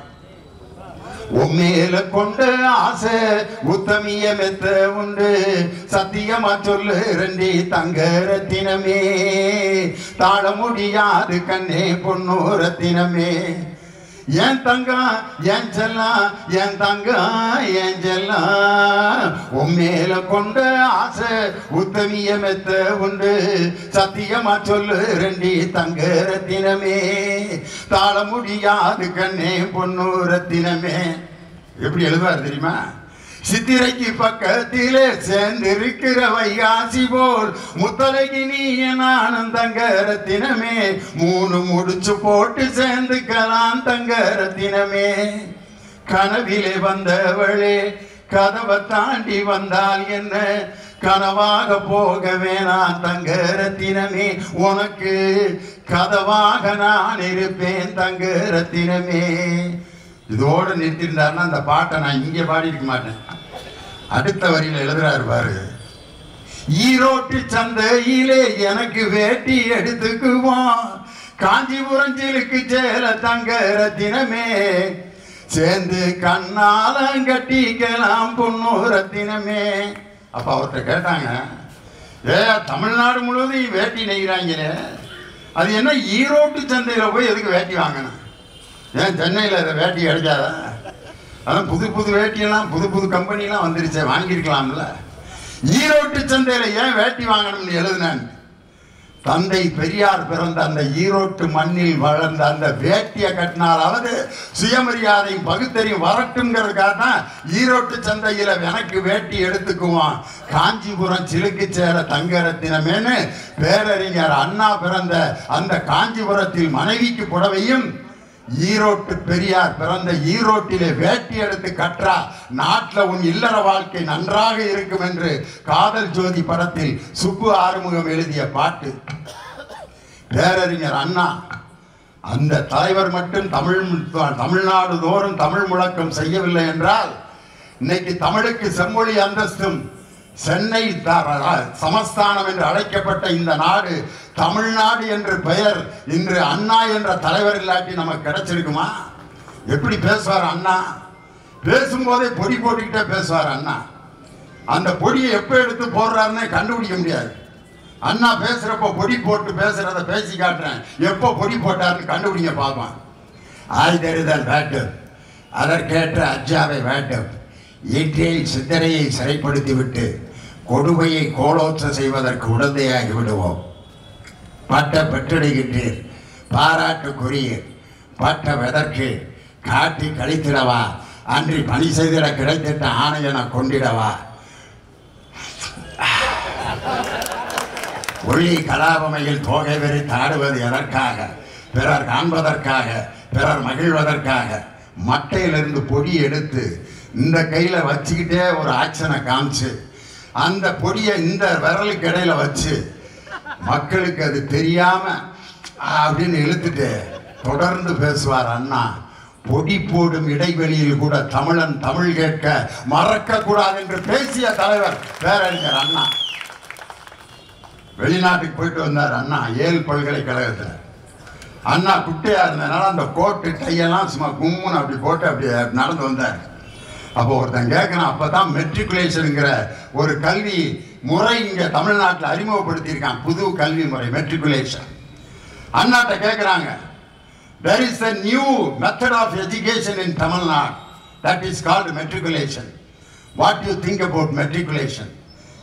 உம்மேல கொண்ட ஆசை உத்தமிய மெத்த உண்டு சத்தியமா சொல்லு ரெண்டி தங்க ரத்தினமே தாழ முடியாது கண்ணே பொண்ணு ரத்தினமே என் தங்கம் என் செல்லம் என் தங்கம் என் செல்லம் உம்மேல கொண்ட ஆசை உத்தமிய மெத்த உண்டு சத்தியமா சொல்லு ரெண்டி தங்க ரத்தினமே தாழ முடியாது கண்ணே பொண்ணு ரத்தினமே எப்படி எழுதுவார் தெரியுமா சித்திரைக்கு பக்கத்திலே சேர்ந்திருக்கிற வைகாசி போல் முத்தலைக்கு நீ நானும் தங்க ரத்தினமே மூணு முடிச்சு போட்டு சேர்ந்துக்கலாம் தங்க ரத்தினமே கனவிலே வந்தவளே கதவை தாண்டி வந்தால் என்ன கனவாக போக வேணாம் தங்க ரத்தினமே உனக்கு கதவாக நான் இருப்பேன் தங்க ரத்தினமே இதோடு நிறுத்திருந்தாருன்னா அந்த பாட்டை நான் இங்கே பாடியிருக்க மாட்டேன் அடுத்த வரியில எழுதுறாரு பாரு ஈரோட்டு சந்தையிலே எனக்கு வேட்டி எடுத்துக்குவோம் காஞ்சிபுரம் சிலுக்கு சேல தங்க ரத்தினமே சேர்ந்து கண்ணாலம் கட்டிக்கலாம் பொண்ணு ரத்தினமே அப்ப அவர்கிட்ட கேட்டாங்க ஏ தமிழ்நாடு முழுவதும் வேட்டி நெய்கிறாங்களே அது என்ன ஈரோட்டு சந்தையில் போய் எதுக்கு வேட்டி வாங்கணும் ஏன் சென்னையில் இதை வேட்டி கிடைக்காதா அதான் புது புது வேட்டியெல்லாம் புது புது கம்பெனிலாம் வந்துருச்சே வாங்கியிருக்கலாம்ல ஈரோட்டு சந்தையில் ஏன் வேட்டி வாங்கணும்னு எழுதுனேன் தந்தை பெரியார் பிறந்த அந்த ஈரோட்டு மண்ணில் வளர்ந்த அந்த வேட்டியை கட்டினாலாவது சுயமரியாதையும் பகுத்தறியும் வரட்டுங்கிறதுக்காக தான் ஈரோட்டு சந்தையில் எனக்கு வேட்டி எடுத்துக்குவான் காஞ்சிபுரம் சிலுக்கு சேர தங்கரத்தினமேனு பேரறிஞர் அண்ணா பிறந்த அந்த காஞ்சிபுரத்தில் மனைவிக்கு புடவையும் ஈரோட்டு பெரியார் பிறந்த ஈரோட்டிலே வேட்டி எடுத்து கற்றா நாட்டில் உன் இல்லற வாழ்க்கை நன்றாக இருக்கும் என்று காதல் ஜோதி படத்தில் சுப்பு ஆறுமுகம் எழுதிய பாட்டு பேரறிஞர் அண்ணா அந்த தலைவர் மட்டும் தமிழ் தமிழ்நாடு தோறும் தமிழ் முழக்கம் செய்யவில்லை என்றால் இன்னைக்கு தமிழுக்கு செம்மொழி அந்தஸ்தும் சென்னை த- சமஸ்தானம் என்று அழைக்கப்பட்ட இந்த நாடு தமிழ்நாடு என்று பெயர் இன்று அண்ணா என்ற தலைவர் இல்லாட்டி நமக்கு கிடைச்சிருக்குமா எப்படி பேசுவார் அண்ணா பேசும்போதே பொடி போட்டுக்கிட்டே பேசுவார் அண்ணா அந்த பொடியை எப்போ எடுத்து போடுறாருன்னே கண்டுபிடிக்க முடியாது அண்ணா பேசுறப்போ பொடி போட்டு பேசுறத பேசி காட்டுறேன் எப்போ பொடி போட்டாருன்னு கண்டுபிடிக்க பார்ப்பான் ஆய்தெறிதல் வேண்டும் அதற்கேற்ற அஜாவை வேண்டும் ஈட்டியில் சிந்தனையை சிறைப்படுத்திவிட்டு கொடுமையை கோலோச்ச செய்வதற்கு உடந்தையாகி விடுவோம் பட்ட பெற்றிடுகின்றீர் பாராட்டுக்குரியர் பட்ட வெதற்கு காட்டி கழித்திடவா அன்றி பணி செய்திட கிடைத்திட்ட ஆணையன கொண்டிடவா ஒளி கலாபமையில் தோகை வெறி தாடுவது எதற்காக பிறர் காண்பதற்காக பிறர் மகிழ்வதற்காக மட்டையிலிருந்து பொடி எடுத்து இந்த கையில் வச்சுக்கிட்டே ஒரு ஆக்ஷனை காமிச்சு அந்த பொடியை இந்த விரலுக்கு இடையில வச்சு மக்களுக்கு அது தெரியாம அப்படின்னு இழுத்துட்டு தொடர்ந்து பேசுவார் அண்ணா பொடி போடும் இடைவெளியில் கூட தமிழன் தமிழ் கேட்க மறக்க கூடாது என்று பேசிய தலைவர் பேரறிஞர் அண்ணா வெளிநாட்டுக்கு போயிட்டு வந்தார் அண்ணா ஏல் பல்கலைக்கழகத்தில் அண்ணா குட்டையா இருந்ததுனால அந்த கோட்டு கையெல்லாம் சும்மா கும்முன்னு அப்படி போட்டு அப்படி நடந்து வந்தார் அப்போ ஒருத்தன் கேட்கறான் அப்பதான் மெட்ரிகுலேஷனுங்கிற ஒரு கல்வி முறை இங்க தமிழ்நாட்டில் அறிமுகப்படுத்தியிருக்கான் புது கல்வி முறை மெட்ரிகுலேஷன் அண்ணாட்ட கேட்குறாங்க there is a new method of education in Tamil Nadu that is called matriculation. What do you think about matriculation?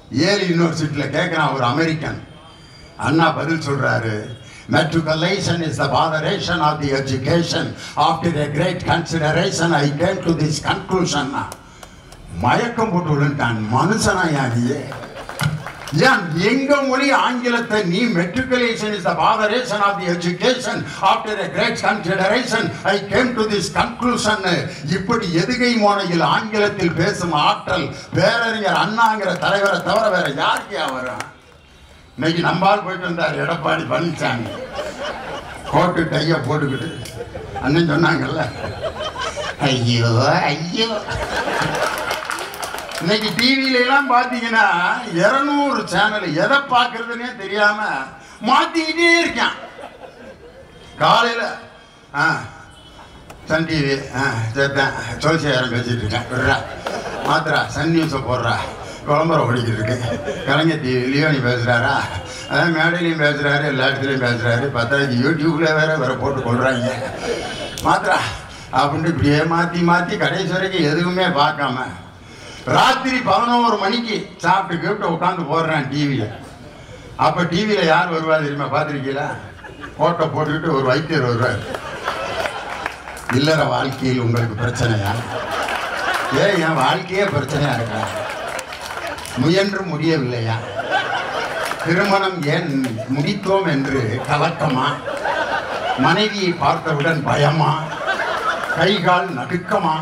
ஏல் யூனிவர்சிட்டியில் கேட்குறான் ஒரு அமெரிக்கன் அண்ணா பதில் சொல்றாரு Matriculation is the foundation of the education. After a great consideration, I came to this conclusion. மயக்கம் போட்டு விழுந்தான் மனுஷனா யாரியே ஏன் எங்க மொழி ஆங்கிலத்தை நீ matriculation is the fatheration of the education after a great consideration I came to this conclusion இப்படி எதுகை மோனையில் ஆங்கிலத்தில் பேசும் ஆற்றல் பேரறிஞர் அண்ணாங்கிற தலைவரை தவிர வேற யாருக்கு வரும் இன்னைக்கு நம்பால் போயிட்டு வந்தார் எடப்பாடி பழனிசாமி கோட்டு டைய போட்டுக்கிட்டு அண்ணன் சொன்னாங்கல்ல ஐயோ ஐயோ இன்னைக்கு டிவியில எல்லாம் பாத்தீங்கன்னா இருநூறு சேனல் எதை பார்க்கறதுனே தெரியாம மாத்திக்கிட்டே இருக்கான் காலையில ஆ சன் டிவி ஆ சேர்த்தேன் ஜோசியாரம் பேசிட்டு இருக்கேன் விடுறா மாத்திரா சன் நியூஸை போடுறா விளம்பரம் ஓடிக்கிட்டு இருக்கு கலைஞர் டிவி லியோனி பேசுகிறாரா அதான் மேடையிலையும் பேசுகிறாரு எல்லா இடத்துலையும் பேசுகிறாரு பத்தாயிரத்தி யூடியூப்ல வேற வேற போட்டு கொள்றாங்க மாத்திரா அப்படின்ட்டு இப்படியே மாற்றி மாற்றி கடைசி வரைக்கும் எதுவுமே பார்க்காம ராத்திரி பதினோரு மணிக்கு சாப்பிட்டு கீப்பிட்டு உட்காந்து போடுறேன் டிவியில் அப்போ டிவியில் யார் வருவா தெரியுமா பார்த்துருக்கீங்களா கோட்டை போட்டுக்கிட்டு ஒரு வைத்தியர் வருவார் இல்லற வாழ்க்கையில் உங்களுக்கு பிரச்சனையா ஏன் என் வாழ்க்கையே பிரச்சனையா இருக்கா முயன்று முடியவில்லையா திருமணம் ஏன் முடித்தோம் என்று கலக்கமா மனைவியை பார்த்தவுடன் பயமா கைகால் நடுக்கமா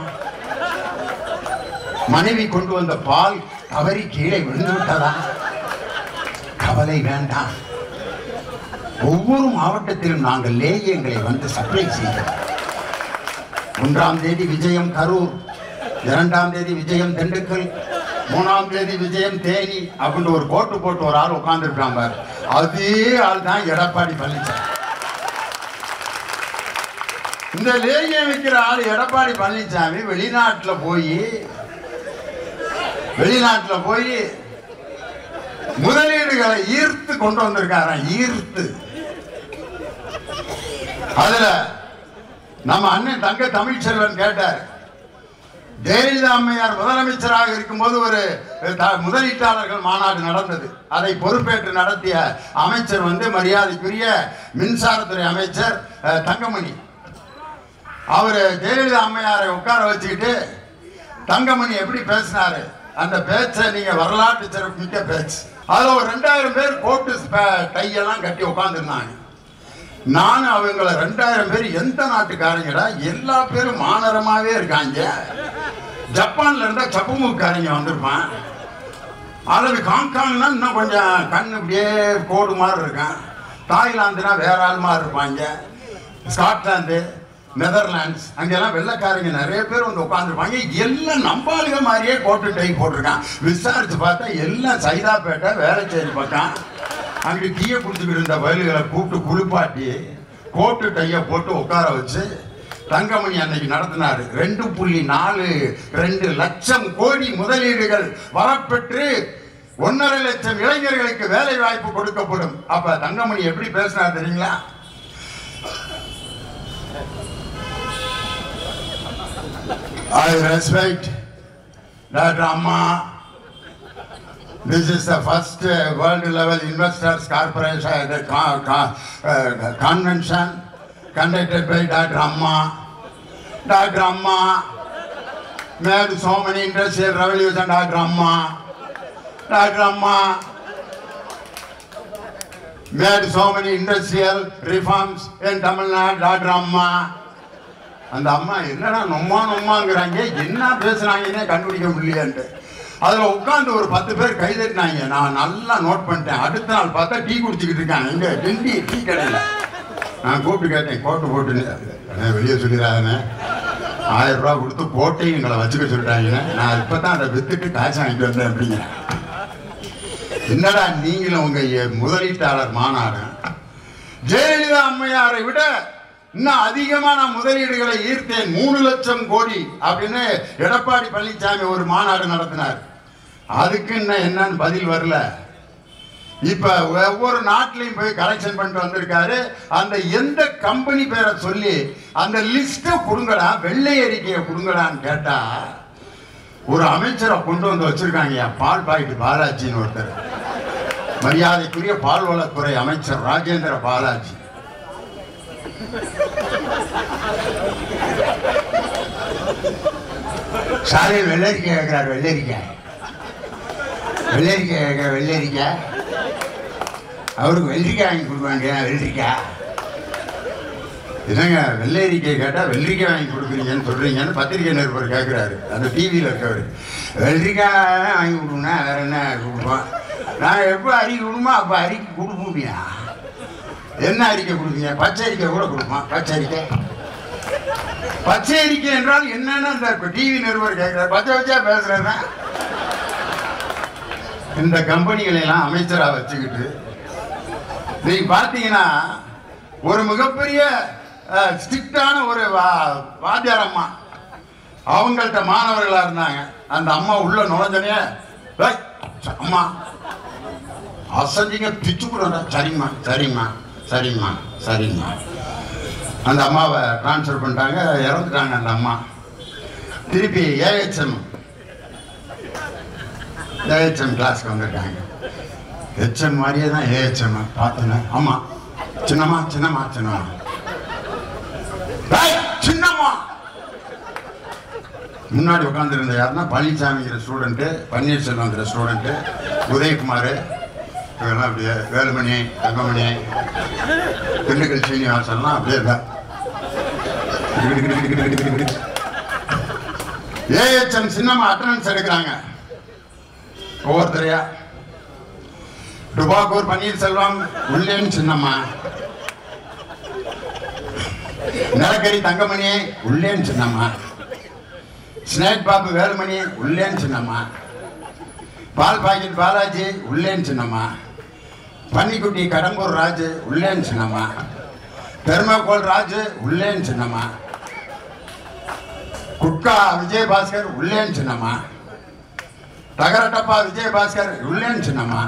மனைவி கொண்டு வந்த பால் தவறி கீழே விழுந்து விட்டதா கவலை வேண்டாம் ஒவ்வொரு மாவட்டத்திலும் நாங்கள் லேகியங்களை வந்து சப்ளை செய்கிறோம் ஒன்றாம் தேதி விஜயம் கரூர் இரண்டாம் தேதி விஜயம் திண்டுக்கல் மூணாம் தேதி விஜயம் தேனி அப்படின்னு ஒரு கோட்டு போட்டு ஒரு ஆள் உட்கார்ந்துருக்காங்க பாரு. அதே ஆள் தான் எடப்பாடி பழனிசாமி இந்த லேகியம் விற்கிற ஆள் எடப்பாடி பழனிசாமி வெளிநாட்டுல போய் வெளிநாட்டுல போய் முதலீடுகளை ஈர்த்து கொண்டு வந்திருக்காராம் ஈர்த்து அதுல நம்ம அண்ணன் தங்க தமிழ்ச்செல்வன் கேட்டார் ஜெயலலிதா அம்மையார் முதலமைச்சராக இருக்கும்போது ஒரு த- முதலீட்டாளர்கள் மாநாடு நடந்தது அதை பொறுப்பேற்று நடத்திய அமைச்சர் வந்து மரியாதைக்குரிய மின்சாரத்துறை அமைச்சர் அஹ், தங்கமணி அவர் ஜெயலலிதா அம்மையாரை உட்கார வச்சுக்கிட்டு தங்கமணி எப்படி பேசினாரு அந்த பேச்சை நீங்க வரலாற்று சிறப்பு மிக்க பேச்சு அதுல ஒரு ரெண்டாயிரம் பேர் கோட்டு ஸ்ப- டையெல்லாம் கட்டி உட்காந்துருந்தாங்க நான் அவங்கள ரெண்டாயிரம் பேர் எந்த நாட்டுக்காரங்கடா எல்லா பேரும் மாநரமாவே இருக்காங்க ஜப்பான்ல இருந்தா சப்புமுக்காரங்க வந்திருப்பான் அல்லது ஹாங்காங்னா இன்னும் கொஞ்சம் கண் இப்படியே கோடு மாதிரி இருக்கான் தாய்லாந்துனா வேற ஆள் மாதிரி இருப்பாங்க ஸ்காட்லாந்து நெதர்லாண்ட்ஸ் அங்கெல்லாம் வெள்ளைக்காரங்க நிறைய பேர் வந்து உட்காந்துருப்பாங்க எல்லாம் நம்பாளுக மாதிரியே கோட்டு டை போட்டிருக்கான் விசாரிச்சு பார்த்தா எல்லாம் சைதாப்பேட்டை வேலைச்சேரி பக்கம் அங்கிட்டு டீயை குடிச்சுக்கிட்டு இருந்த வயல்களை கூப்பிட்டு குளிப்பாட்டி கோட்டு டையை போட்டு உட்கார வச்சு தங்கமணி அன்னைக்கு நடத்தினாரு ரெண்டு புள்ளி நாலு ரெண்டு லட்சம் கோடி முதலீடுகள் வரப்பெற்று ஒன்னரை லட்சம் இளைஞர்களுக்கு வேலை வாய்ப்பு கொடுக்கப்படும் அப்ப தங்கமணி எப்படி பேசினார் தெரியுங்களா I respect that Amma. This is the first uh, world level investors corporation, uh, the co- co- uh, convention conducted by Dr. Amma. Dr. Amma made so many industrial revolution, Dr. Amma. Dr. Amma made so many industrial reforms in Tamil Nadu, Dr. Amma. அந்த அம்மா என்னடா நொம்மா நொம்மாங்கிறாங்க என்ன பேசுனாங்கன்னே கண்டுபிடிக்க முடியலையான்ட்டு அதில் உட்காந்து ஒரு பத்து பேர் கை தட்டினாங்க நான் நல்லா நோட் பண்ணிட்டேன் அடுத்த நாள் பார்த்தா டீ குடிச்சிக்கிட்டு இருக்காங்க எங்க டெண்டி டீ கடையில் நான் கூப்பிட்டு கேட்டேன் கோட்டு போட்டுன்னு அண்ணே வெளியே சொல்லிடாதண்ணே ஆயிரம் ரூபா கொடுத்து கோட்டையும் எங்களை வச்சுக்க சொல்லிட்டாங்கண்ணே நான் இப்போ தான் அதை வித்துட்டு காசு வாங்கிட்டு வந்தேன் அப்படிங்கிறேன் என்னடா நீங்களும் உங்க எ- முதலீட்டாளர் மாநாடு ஜெயலலிதா அம்மையாரை விட இன்னும் அதிகமா நான் முதலீடுகளை ஈர்த்தேன் மூணு லட்சம் கோடி அப்படின்னு எடப்பாடி பழனிசாமி ஒரு மாநாடு நடத்தினார் அதுக்கு இன்னும் என்னன்னு பதில் வரல இப்ப ஒவ்வொரு நாட்டிலையும் போய் கலெக்ஷன் பண்ணிட்டு வந்திருக்காரு அந்த எந்த கம்பெனி பேரை சொல்லி அந்த லிஸ்ட்டை கொடுங்கடா வெள்ளை அறிக்கையை கொடுங்கடான்னு கேட்டா ஒரு அமைச்சரை கொண்டு வந்து வச்சிருக்காங்க பால் பாக்கெட் பாலாஜின்னு ஒருத்தர் மரியாதைக்குரிய பால்வளத்துறை அமைச்சர் ராஜேந்திர பாலாஜி சாரி வெள்ளரிக்காய் கேட்கிறார் வெள்ளரிக்காய் வெள்ளரிக்காய் கேட்கிற வெள்ளரிக்காய் அவருக்கு வெள்ளரிக்காய் வாங்கி கொடுப்பாங்க வெள்ளரிக்காய் என்னங்க வெள்ளரிக்காய் கேட்டால் வெள்ளரிக்காய் வாங்கி கொடுக்குறீங்கன்னு சொல்கிறீங்கன்னு பத்திரிகை நிருபர் கேட்குறாரு அந்த டிவியில் இருக்கவர் வெள்ளரிக்காய் வாங்கி கொடுங்கன்னா வேற என்ன கொடுப்போம் நான் எப்போ அறிக்கை கொடுமோ அப்போ அறிக்கை கொடுப்போமியா என்ன அறிக்கை கொடுப்பீங்க பச்சை அறிக்கை கூட கொடுப்போம் பச்சை அறிக்கை பச்சை அறிக்கை என்றால் என்னன்னு அந்த டிவி நிருபர் கேட்கிறார் பச்சை வச்சா பேசுறேன்னா இந்த கம்பெனிகளை எல்லாம் அமைச்சரா வச்சுக்கிட்டு நீங்க பார்த்தீங்கன்னா ஒரு மிகப்பெரிய ஸ்ட்ரிக்டான ஒரு வா- வாத்தியார் அம்மா அவங்கள்ட்ட மாணவர்களா இருந்தாங்க அந்த அம்மா உள்ள நுழைஞ்சனே "ஏய், ச- அம்மா அசந்திங்க பிச்சு கொடுறா சரிம்மா சரிம்மா சரிம்மா சரிம்மா அந்த அம்மாவை ட்ரான்ஸ்ஃபர் பண்ணிட்டாங்க இறந்துட்டாங்க அந்த அம்மா திருப்பி ஏஹெச்எம் ஏஹெச்எம் கிளாஸ்க்கு வந்திருக்காங்க ஹெச்எம் மாதிரியே தான் ஏஹெச்எம் பார்த்தேன் ஆமாம் சின்னம்மா சின்னம்மா சின்னம்மா டேய், சின்னம்மா முன்னாடி உட்காந்துருந்த யாருன்னா பழனிசாமிங்கிற ஸ்டூடெண்ட்டு பன்னீர்செல்வங்கிற ஸ்டூடெண்ட்டு உதயகுமார் இவெல்லாம் அப்படியே வேலுமணி தங்கமணி திண்டுக்கல் சீனிவாசன்லாம் அப்படியே தான் ஏஹெச்எம் சின்னம்மா அட்டனன்ஸ் எடுக்கிறாங்க ஒவ்வொருத்தரையா டுபாக்கூர் பன்னீர்செல்வம் உள்ளேன்னு சின்னம்மா நிலக்கரி தங்கமணி உள்ளேன்னு சின்னம்மா ஸ்னேக் பாபு வேலுமணி உள்ளேன்னு சின்னம்மா பால் பாக்கெட் பாலாஜி உள்ளேன்னு சின்னம்மா பன்னிக்குட்டி கடம்பூர் ராஜு உள்ளேன்னு சின்னம்மா பெருமாக்கோள் ராஜு உள்ளேன்னு சின்னம்மா குட்கா விஜயபாஸ்கர் உள்ளேன்னு சின்னம்மா தகரட்டப்பா விஜயபாஸ்கர் உள்ளேன்னு சின்னம்மா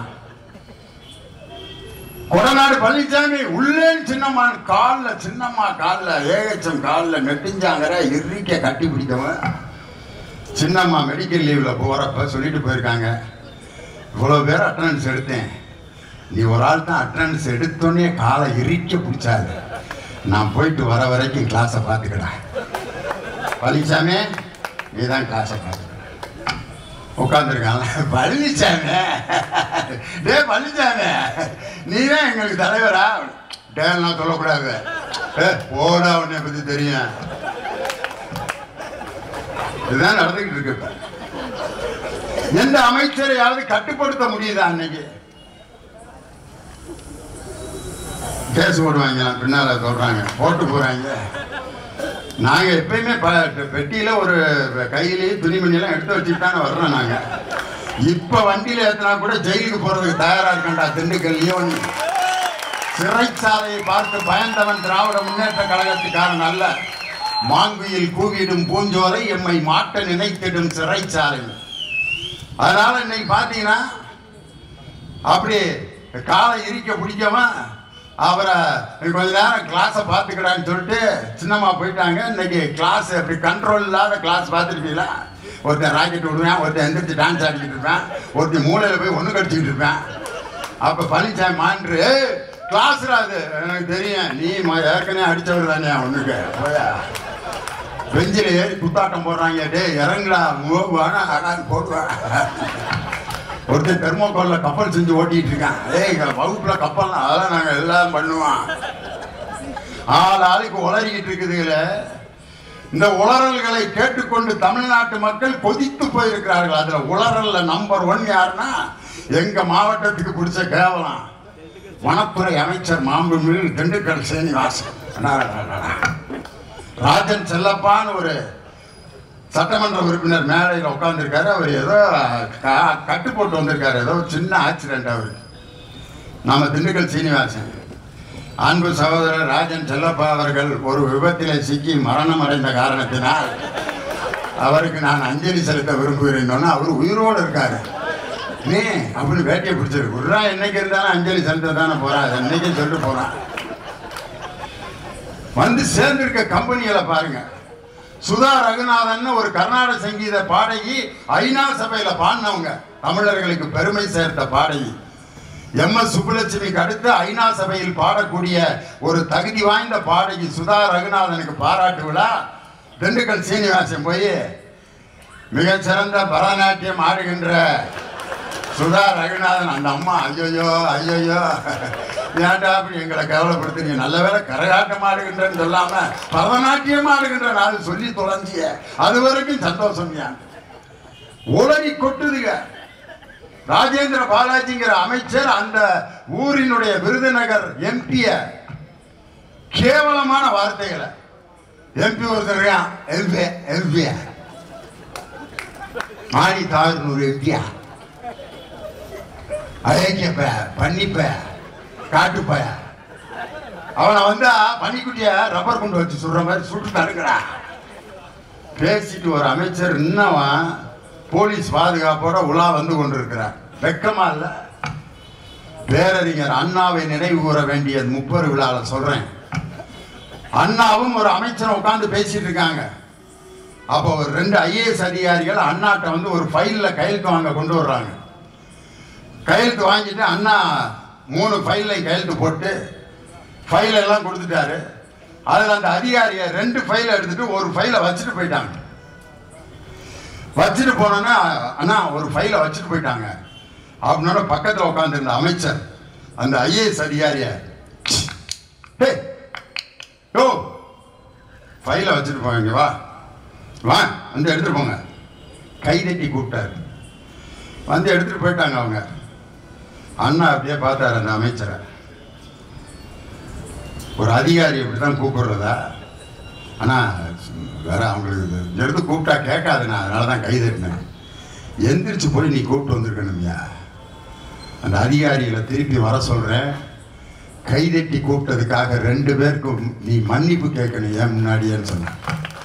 கொடநாடு பழனிசாமி உள்ளேன்னு சின்னம்மா காலில் சின்னம்மா காலில் ஏகச்சம் காலில் நெட்டிஞ்சாங்கிற இறுக்க கட்டி பிடிக்கவன் சின்னம்மா மெடிக்கல் லீவில் போகிறப்ப சொல்லிட்டு போயிருக்காங்க இவ்வளோ பேர் அட்டண்டன்ஸ் எடுத்தேன் நீ ஒரு ஆள் தான் அட்டண்டன்ஸ் எடுத்தோன்னே காலை இறுக்க பிடிச்சாரு நான் போயிட்டு வர வரைக்கும் கிளாஸை பார்த்துக்கடா பழனிசாமி நீ தான் கிளாஸை பார்த்துக்க உட்காந்துருக்காங்க பழனிசாமி டே பழனிசாமி நீ தான் எங்களுக்கு தலைவரா டேலாம் சொல்லக்கூடாது ஏ போடா உன்னை பற்றி தெரியும் இதுதான் நடந்துக்கிட்டு இருக்கு இப்ப எந்த அமைச்சரையாவது கட்டுப்படுத்த முடியுதா அன்னைக்கு கேஸ் போடுவாங்க பின்னால சொல்றாங்க போட்டு போறாங்க நாங்க எப்பயுமே ப- பெட்டியில ஒரு கையிலேயே துணிமணியெல்லாம் எடுத்து வச்சுட்டு தானே வர்றோம் நாங்க இப்ப வண்டியில ஏத்தினா கூட ஜெயிலுக்கு போறதுக்கு தயாரா இருக்கண்டா திண்டுக்கல்லையோ நீ சிறைச்சாலையை பார்த்து பயந்தவன் திராவிட முன்னேற்ற கழகத்துக்காரன் அல்ல மாங்குயில் கூவிடும் பூஞ்சோலை எம்மை மாட்ட நினைத்திடும் சிறைச்சாலை அதனால இன்னைக்கு பார்த்தீங்கன்னா அப்படி காலை இரிக்க பிடிக்காம அவரை கொஞ்ச நேரம் கிளாஸை பார்த்துக்கடான்னு சொல்லிட்டு சின்னம்மா போயிட்டாங்க இன்னைக்கு கிளாஸ் அப்படி கண்ட்ரோல் இல்லாத கிளாஸ் பார்த்துருப்பீங்களா ஒருத்தன் ராக்கெட் விடுவேன் ஒருத்தன் எந்திரிச்சு டான்ஸ் ஆடிக்கிட்டு இருப்பேன் ஒருத்தன் மூளையில் போய் ஒன்று கடிச்சிக்கிட்டு இருப்பேன் அப்போ பழனிசாமி மான்று கிளாஸ்ரா அது எனக்கு தெரியும் நீ ம- ஏற்கனவே அடிச்சவர் தானே ஒன்றுக்கு போயா பெஞ்சில் ஏறி குத்தாட்டம் போடுறாங்க டேய் இறங்குடா மூவானா அடான்னு போடுவேன் ஒருத்தன் தெர்மோகோல்ல கப்பல் செஞ்சு ஓட்டிட்டு இருக்கான் ஏய் எங்க வகுப்புல கப்பல்லாம் அதெல்லாம் நாங்க எல்லாம் பண்ணுவோம் ஆள் ஆளுக்கு உளறிக்கிட்டு இருக்குதுல இந்த உளறல்களை கேட்டுக்கொண்டு தமிழ்நாட்டு மக்கள் கொதித்து போயிருக்கிறார்கள் அதுல உளறல்ல நம்பர் ஒன் யாருன்னா எங்க மாவட்டத்துக்கு பிடிச்ச கேவலம் வனத்துறை அமைச்சர் மாண்புமிகு திண்டுக்கல் சீனிவாசன் அடாடாடாடா. ராஜன் செல்லப்பான்னு ஒரு சட்டமன்ற உறுப்பினர் மேடையில் உட்காந்துருக்காரு அவர் ஏதோ க- கட்டு போட்டு வந்திருக்காரு ஏதோ சின்ன ஆக்சிடென்ட் அவருக்கு நம்ம திண்டுக்கல் சீனிவாசன் அன்பு சகோதரர் ராஜன் செல்லப்பா அவர்கள் ஒரு விபத்திலே சிக்கி மரணம் அடைந்த காரணத்தினால் அவருக்கு நான் அஞ்சலி செலுத்த விரும்புகிறேன் அவர் உயிரோடு இருக்காரு நீ அப்படின்னு வேட்டையை பிடிச்சிருக்கு விட்றா என்னைக்கு இருந்தாலும் அஞ்சலி செலுத்த தானே போறான் என்னைக்கு சொல்லிட்டு போறான் வந்து சேர்ந்திருக்க கம்பெனிகளை பாருங்க சுதா ரகுநாதன் ஒரு கர்நாடக சங்கீத பாடகி ஐநா சபையில பாடினவங்க தமிழர்களுக்கு பெருமை சேர்த்த பாடகி எம் எஸ் சுப்புலட்சுமிக்கு அடுத்து ஐநா சபையில் பாடக்கூடிய ஒரு தகுதி வாய்ந்த பாடகி சுதா ரகுநாதனுக்கு பாராட்டு விழா திண்டுக்கல் சீனிவாசன் போய் மிகச்சிறந்த பரதநாட்டியம் ஆடுகின்ற சுதா ரகுநாதன் அந்த அம்மா ஐயோயோ ஐயோயோ ஏன்டா அப்படி எங்களை கவலைப்படுத்துறீங்க நல்ல வேளை கரகாட்டம் ஆடுகின்றன்னு சொல்லாம பரதநாட்டியம் ஆடுகின்ற நாள் சொல்லி தொலைஞ்சிய அது வரைக்கும் சந்தோஷம் ஏன் உலகி கொட்டுதுங்க ராஜேந்திர பாலாஜிங்கிற அமைச்சர் அந்த ஊரினுடைய விருதுநகர் எம்பிய கேவலமான வார்த்தைகளை எம்பி ஒருத்தர் எம்பி எம்பி மாடி தாழ்நூறு எம்பியா அழகியப்ப பண்ணிப்ப காட்டுப்ப அவனை வந்தா பன்னிக்குட்டிய ரப்பர் கொண்டு வச்சு சுடுற மாதிரி சுட்டு தடுக்கிறா பேசிட்டு ஒரு அமைச்சர் இன்னவன் போலீஸ் பாதுகாப்போட உலா வந்து கொண்டிருக்கிறார் வெக்கமா இல்ல பேரறிஞர் அண்ணாவை நினைவு கூற வேண்டிய முப்பது விழால சொல்றேன் அண்ணாவும் ஒரு அமைச்சர் உட்கார்ந்து பேசிட்டு இருக்காங்க அப்போ ஒரு ரெண்டு ஐஏஎஸ் அதிகாரிகள் அண்ணாட்ட வந்து ஒரு ஃபைல்ல கையெழுத்து வாங்க கொண்டு வர்றாங்க கையெழுத்து வாங்கிட்டு அண்ணா மூணு ஃபைல்லையும் கையெழுத்து போட்டு ஃபைல் எல்லாம் கொடுத்துட்டாரு அதில் அந்த அதிகாரியை ரெண்டு ஃபைலை எடுத்துட்டு ஒரு ஃபைலை வச்சுட்டு போயிட்டாங்க வச்சுட்டு போனோன்னா அண்ணா ஒரு ஃபைலை வச்சுட்டு போயிட்டாங்க அப்படின்னோட பக்கத்தில் உட்காந்துருந்த அமைச்சர் அந்த ஐஏஎஸ் அதிகாரிய டேய் யோ ஃபைலை வச்சுட்டு போவீங்க வா வா வந்து எடுத்துட்டு போங்க கை தட்டி கூப்பிட்டாரு வந்து எடுத்துட்டு போயிட்டாங்க அவங்க அண்ணா அப்படியே பார்த்தாரு அந்த அமைச்சரை ஒரு அதிகாரி இப்படி தான் கூப்பிடுறதா ஆனால் வேற அவங்களுக்கு எடுத்து கூப்பிட்டா கேட்காதுண்ணா அதனால தான் கை தட்டினேன் எந்திரிச்சு போய் நீ கூப்பிட்டு வந்திருக்கணும்யா அந்த அதிகாரிகளை திருப்பி வர சொல்கிறேன் கைதட்டி கூப்பிட்டதுக்காக ரெண்டு பேருக்கும் நீ மன்னிப்பு கேட்கணும் ஏன் முன்னாடியேன்னு சொன்னேன்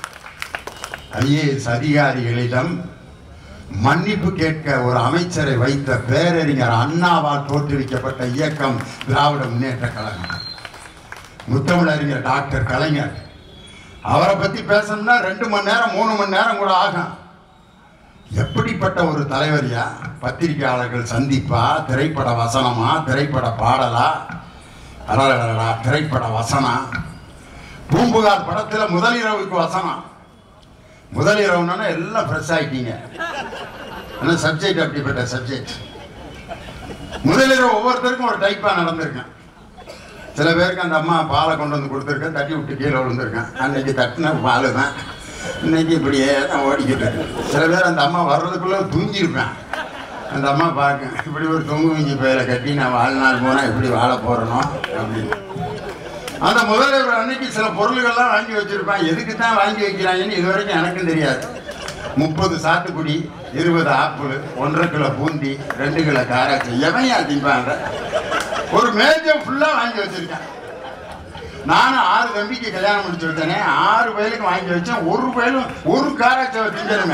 ஐஏஎஸ் அதிகாரிகளிடம் மன்னிப்பு கேட்க ஒரு அமைச்சரை வைத்த பேரறிஞர் அண்ணாவால் தோற்றுவிக்கப்பட்ட இயக்கம் திராவிட முன்னேற்ற கழகம் முத்தமிழறிஞர் டாக்டர் கலைஞர் அவரை பத்தி பேசணும்னா ரெண்டு மணி நேரம் மூணு மணி நேரம் கூட ஆகும் எப்படிப்பட்ட ஒரு தலைவரியா பத்திரிகையாளர்கள் சந்திப்பா திரைப்பட வசனமா திரைப்பட பாடலா அடடடடா, திரைப்பட வசனம் பூம்புகார் படத்துல முதலிரவுக்கு வசனம் முதலிரவுனா எல்லாம் ஃப்ரெஷ் ஆயிட்டீங்க ஆனா சப்ஜெக்ட் அப்படிப்பட்ட சப்ஜெக்ட் முதலிரவு ஒவ்வொருத்தருக்கும் ஒரு டைப்பா நடந்திருக்கேன் சில பேருக்கு அந்த அம்மா பாலை கொண்டு வந்து கொடுத்துருக்கேன் தட்டி விட்டு கீழே விழுந்திருக்கேன் அன்னைக்கு தட்டின பால் தான் இன்னைக்கு இப்படியே தான் ஓடிக்கிட்டு இருக்கு சில பேர் அந்த அம்மா வர்றதுக்குள்ள தூங்கியிருப்பேன் அந்த அம்மா பார்க்க இப்படி ஒரு தொங்கு மிஞ்சி பெயரை கட்டி நான் வாழ்நாள் போனால் எப்படி வாழ போறனோ அப்படின்னு அந்த முதல்வர் அன்னைக்கு சில பொருள்கள்லாம் வாங்கி வச்சிருப்பான் எதுக்கு தான் வாங்கி வைக்கிறாங்கன்னு இது வரைக்கும் எனக்கும் தெரியாது முப்பது சாத்துக்குடி இருபது ஆப்பிள் ஒன்றரை கிலோ பூந்தி ரெண்டு கிலோ காராச்சி எவன் திம்பாங்க ஒரு மேஜர் ஃபுல்லாக வாங்கி வச்சிருக்கேன் நானும் ஆறு தம்பிக்கு கல்யாணம் முடிச்சு விட்டேனே ஆறு வயலுக்கு வாங்கி வச்சேன் ஒரு வயலும் ஒரு காராச்சவை திங்கணுமே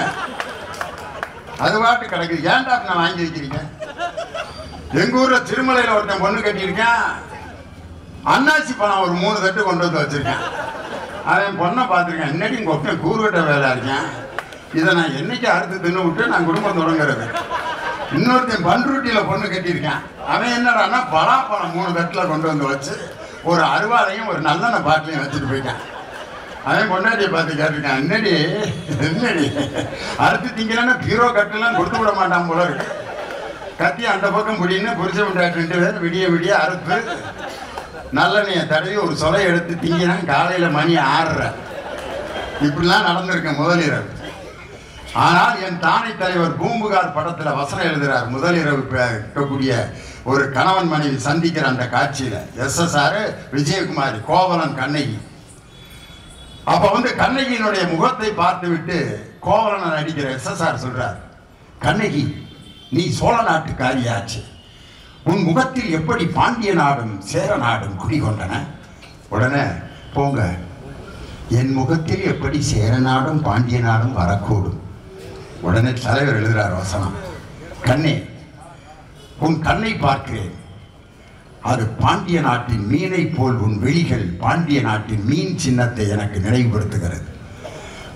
அது பாட்டு கிடக்குது ஏன்டா அப்படி நான் வாங்கி வைக்கிறீங்க எங்க ஊர்ல திருமலையில ஒருத்தன் பொண்ணு கட்டியிருக்கேன் அன்னாசி பழம் ஒரு மூணு தட்டு கொண்டு வந்து வச்சிருக்கேன் அவன் பொண்ணை பார்த்துருக்கேன் இன்னைக்கு கொப்பன் கூறுகட்ட வேலை இருக்கேன் இதை நான் என்னைக்கு அறுத்து தின்னு விட்டு நான் குடும்பம் தொடங்குறது இன்னொருத்தன் பண்ருட்டியில பொண்ணு கட்டியிருக்கேன் அவன் என்னடான்னா பலாப்பழம் மூணு தட்டில் கொண்டு வந்து வச்சு ஒரு அருவாளையும் ஒரு நல்லெண்ணெய் பாட்டிலையும் வச்சுட்டு போயிட்டான் அவன் பொண்டாட்டியை பார்த்து கேட்டிருக்கான் என்னடி என்னடி அறுத்து திங்கிறேன்னா பீரோ கட்டுலாம் கொடுத்து விட மாட்டான் போல இருக்கு கத்தி அந்த பக்கம் பிடின்னு புரிச்ச பொண்டாட்டி ரெண்டு பேர் விடிய விடிய அறுத்து நல்லெண்ணெயை தடவி ஒரு சொலை எடுத்து திங்கிறான் காலையில மணி ஆறரை இப்படிலாம் நடந்திருக்கேன் முதலிரவு ஆனால் என் தானை தலைவர் பூம்புகார் படத்துல வசனம் எழுதுறார் முதலிரவு ப- இருக்கக்கூடிய ஒரு கணவன் மனைவி சந்திக்கிற அந்த காட்சியில S S R Vijayakumari Kovalan Kannagi அப்ப வந்து கண்ணகியினுடைய முகத்தை பார்த்து விட்டு கோவலனை நடிக்கிற எஸ்எஸ்ஆர் சொல்றார் கண்ணகி நீ சோழ நாட்டுக்காரியாச்சு உன் முகத்தில் எப்படி பாண்டிய நாடும் சேர நாடும் குடிகொண்டன உடனே போங்க என் முகத்தில் எப்படி சேர நாடும் பாண்டிய நாடும் வரக்கூடும் உடனே தலைவர் எழுதுறார் வசனம் கண்ணே உன் கண்ணை பார்க்கிறேன் அது பாண்டிய நாட்டின் மீனை போல் உன் விழிகள் பாண்டிய நாட்டின் மீன் சின்னத்தை எனக்கு நினைவுபடுத்துகிறது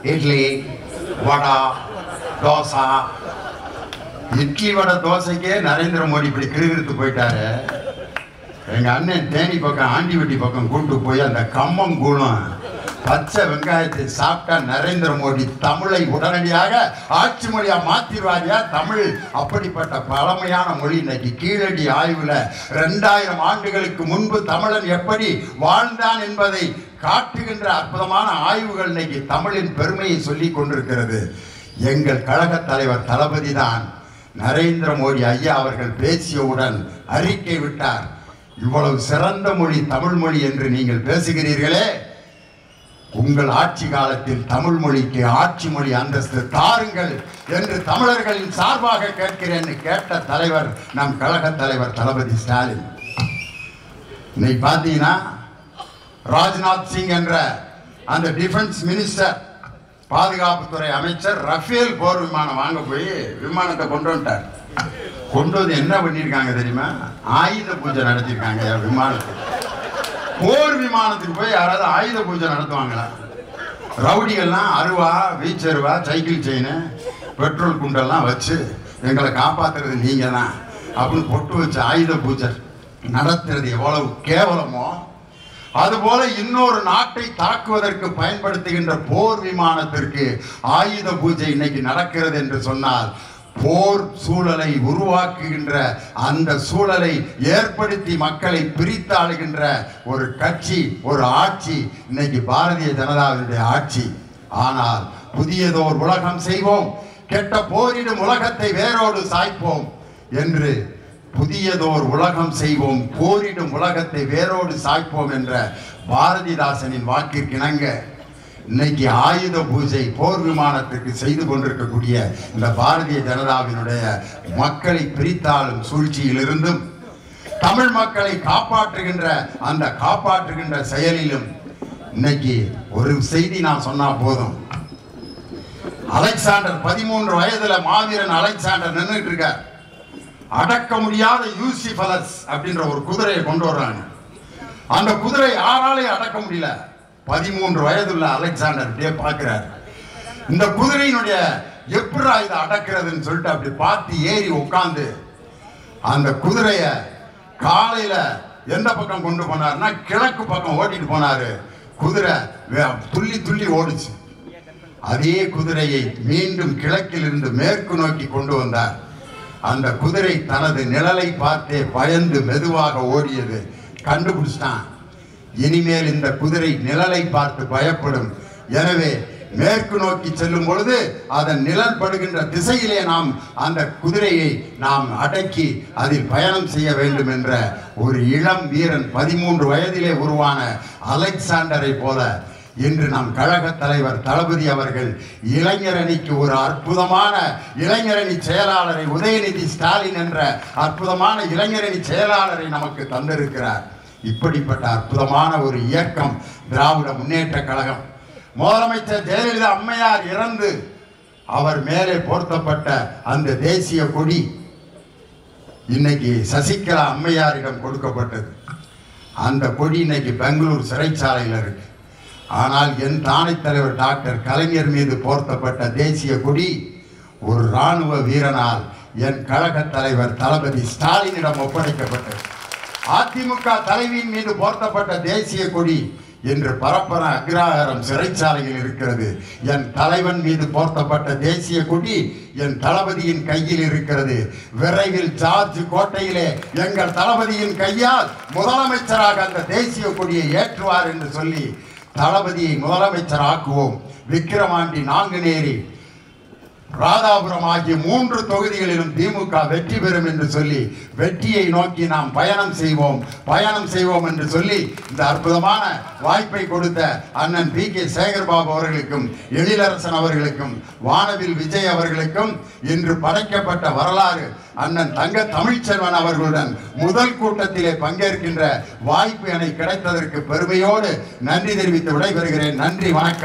இட்லி வடை தோசை இட்லி வடை தோசைக்கே நரேந்திர மோடி இப்படி கிருகிருத்து போயிட்டாரு எங்க அண்ணன் தேனி பக்கம் ஆண்டிவட்டி பக்கம் கூட்டு போய் அந்த கம்மம் கூழும் பச்சை வெங்காயத்தை சாப்பிட்டா நரேந்திர மோடி தமிழை உடனடியாக ஆட்சி மொழியா மாத்திருவாரியா தமிழ் அப்படிப்பட்ட பழமையான மொழி இன்னைக்கு கீழடி ஆய்வுல ரெண்டாயிரம் ஆண்டுகளுக்கு முன்பு தமிழன் எப்படி வாழ்ந்தான் என்பதை காட்டுகின்ற அற்புதமான ஆய்வுகள் இன்னைக்கு தமிழின் பெருமையை சொல்லிக் கொண்டிருக்கிறது எங்கள் கழக தலைவர் தளபதி தான் நரேந்திர மோடி ஐயா அவர்கள் பேசியவுடன் அறிக்கை விட்டார் இவ்வளவு சிறந்த மொழி தமிழ் மொழி என்று நீங்கள் பேசுகிறீர்களே உங்கள் ஆட்சி காலத்தில் தமிழ் மொழிக்கு ஆட்சி மொழி அந்தஸ்து தாருங்கள் என்று தமிழர்களின் சார்பாக கேட்கிறேன் கேட்ட தலைவர் நம் கழக தலைவர் தளபதி ஸ்டாலின் இன்னைக்கு பார்த்தீங்கன்னா ராஜ்நாத் சிங் என்ற அந்த டிஃபென்ஸ் மினிஸ்டர் பாதுகாப்புத்துறை அமைச்சர் ரஃபேல் போர் விமானம் வாங்க போய் விமானத்தை கொண்டு வந்துட்டார் கொண்டு வந்து என்ன பண்ணியிருக்காங்க தெரியுமா ஆயுத பூஜை நடத்தியிருக்காங்க என் விமானத்துக்கு போர் விமானத்துக்கு போய் யாராவது ஆயுத பூஜை நடத்துவாங்களா ரவுடிகள்லாம் அருவா வீச்சருவா சைக்கிள் செயின் பெட்ரோல் குண்டெல்லாம் வச்சு எங்களை காப்பாத்துறது நீங்க தான் அப்படின்னு பொட்டு வச்சு ஆயுத பூஜை நடத்துறது எவ்வளவு கேவலமோ அதுபோல இன்னொரு நாட்டை தாக்குவதற்கு பயன்படுத்துகின்ற போர் விமானத்திற்கு ஆயுத பூஜை இன்னைக்கு நடக்கிறது என்று சொன்னால் போர் சூழலை உருவாக்குகின்ற அந்த சூழலை ஏற்படுத்தி மக்களை பிரித்தாளுகின்ற ஒரு கட்சி ஒரு ஆட்சி இன்னைக்கு பாரதிய ஜனதாவினுடைய ஆட்சி ஆனால் புதியதோர் உலகம் செய்வோம் கெட்ட போரிடும் உலகத்தை வேரோடு சாய்ப்போம் என்று புதியதோர் உலகம் செய்வோம் போரிடும் உலகத்தை வேரோடு சாய்ப்போம் என்ற பாரதிதாசனின் வாக்கிற்கு இணங்க இன்னைக்கு ஆயுத பூஜை போர் விமானத்துக்கு செய்து கொண்டிருக்கக்கூடிய இந்த பாரதிய ஜனதாவினுடைய மக்களை பிரித்தாளும் சூழ்ச்சியிலிருந்தும் தமிழ் மக்களை காப்பாற்றுகின்ற அந்த காப்பாற்றுகின்ற செயலிலும் இன்னைக்கு ஒரு செய்தி நான் சொன்னா போதும் அலெக்சாண்டர் பதிமூன்று வயதுல மாவீரன் அலெக்சாண்டர் நின்றுட்டு இருக்கார் அடக்க முடியாத யூசிபலஸ் அப்படின்ற ஒரு குதிரையை கொண்டு வர்றாங்க அந்த குதிரை யாராலையும் அடக்க முடியல பதிமூன்று வயதுள்ள அலெக்சாண்டர் அப்படியே பார்க்கிறார் இந்த குதிரையினுடைய எப்படா இதை அடக்கிறதுன்னு சொல்லிட்டு அப்படி பார்த்து ஏறி உட்காந்து அந்த குதிரைய காலையில எந்த பக்கம் கொண்டு போனார்னா கிழக்கு பக்கம் ஓட்டிட்டு போனாரு குதிரை வே- துள்ளி துள்ளி ஓடுச்சு அதே குதிரையை மீண்டும் கிழக்கில் இருந்து மேற்கு நோக்கி கொண்டு வந்தார் அந்த குதிரை தனது நிழலை பார்த்தே பயந்து மெதுவாக ஓடியது கண்டுபிடிச்சிட்டான் இனிமேல் இந்த குதிரை நிழலை பார்த்து பயப்படும் எனவே மேற்கு நோக்கி செல்லும் பொழுது அதன் நிழல் படுகின்ற திசையிலே நாம் அந்த குதிரையை நாம் அடக்கி அதில் பயணம் செய்ய வேண்டும் என்ற ஒரு இளம் வீரன் பதிமூன்று வயதிலே உருவான அலெக்சாண்டரை போல இன்று நம் கழக தலைவர் தளபதி அவர்கள் இளைஞரணிக்கு ஒரு அற்புதமான இளைஞரணி செயலாளரை உதயநிதி ஸ்டாலின் என்ற அற்புதமான இளைஞரணி செயலாளரை நமக்கு தந்திருக்கிறார் இப்படிப்பட்ட அற்புதமான ஒரு இயக்கம் திராவிட முன்னேற்ற கழகம் முதலமைச்சர் ஜெயலலிதா அம்மையார் இறந்து அவர் மேலே போர்த்தப்பட்ட அந்த தேசிய கொடி இன்னைக்கு சசிகலா அம்மையாரிடம் கொடுக்கப்பட்டது அந்த கொடி இன்னைக்கு பெங்களூர் சிறைச்சாலையில் இருக்கு ஆனால் என் தானை தலைவர் டாக்டர் கலைஞர் மீது போர்த்தப்பட்ட தேசிய கொடி ஒரு ராணுவ வீரனால் என் கழக தலைவர் தளபதி ஸ்டாலினிடம் ஒப்படைக்கப்பட்டது அதிமுக தலைவியின் மீது போர்த்தப்பட்ட தேசிய கொடி இன்று பரப்பன அக்ராகாரம் சிறைச்சாலையில் இருக்கிறது என் தலைவன் மீது போர்த்தப்பட்ட தேசிய கொடி என் தளபதியின் கையில் இருக்கிறது விரைவில் ஜார்ஜ் கோட்டையிலே எங்கள் தளபதியின் கையால் முதலமைச்சராக அந்த தேசிய கொடியை ஏற்றுவார் என்று சொல்லி தளபதியை முதலமைச்சர் ஆக்குவோம் விக்கிரமாண்டி நாங்குநேரி ராதாபுரம் ஆகிய மூன்று தொகுதிகளிலும் திமுக வெற்றி பெறும் என்று சொல்லி வெற்றியை நோக்கி நாம் பயணம் செய்வோம் பயணம் செய்வோம் என்று சொல்லி இந்த அற்புதமான வாய்ப்பை கொடுத்த அண்ணன் பி கே சேகர்பாபு அவர்களுக்கும் எழிலரசன் அவர்களுக்கும் வானவில் விஜய் அவர்களுக்கும் இன்று படைக்கப்பட்ட வரலாறு அண்ணன் தங்க தமிழ்ச்செல்வன் அவர்களுடன் முதல் கூட்டத்திலே பங்கேற்கின்ற வாய்ப்பு எனக்கு கிடைத்ததற்கு பெருமையோடு நன்றி தெரிவித்து விடைபெறுகிறேன் நன்றி வணக்கம்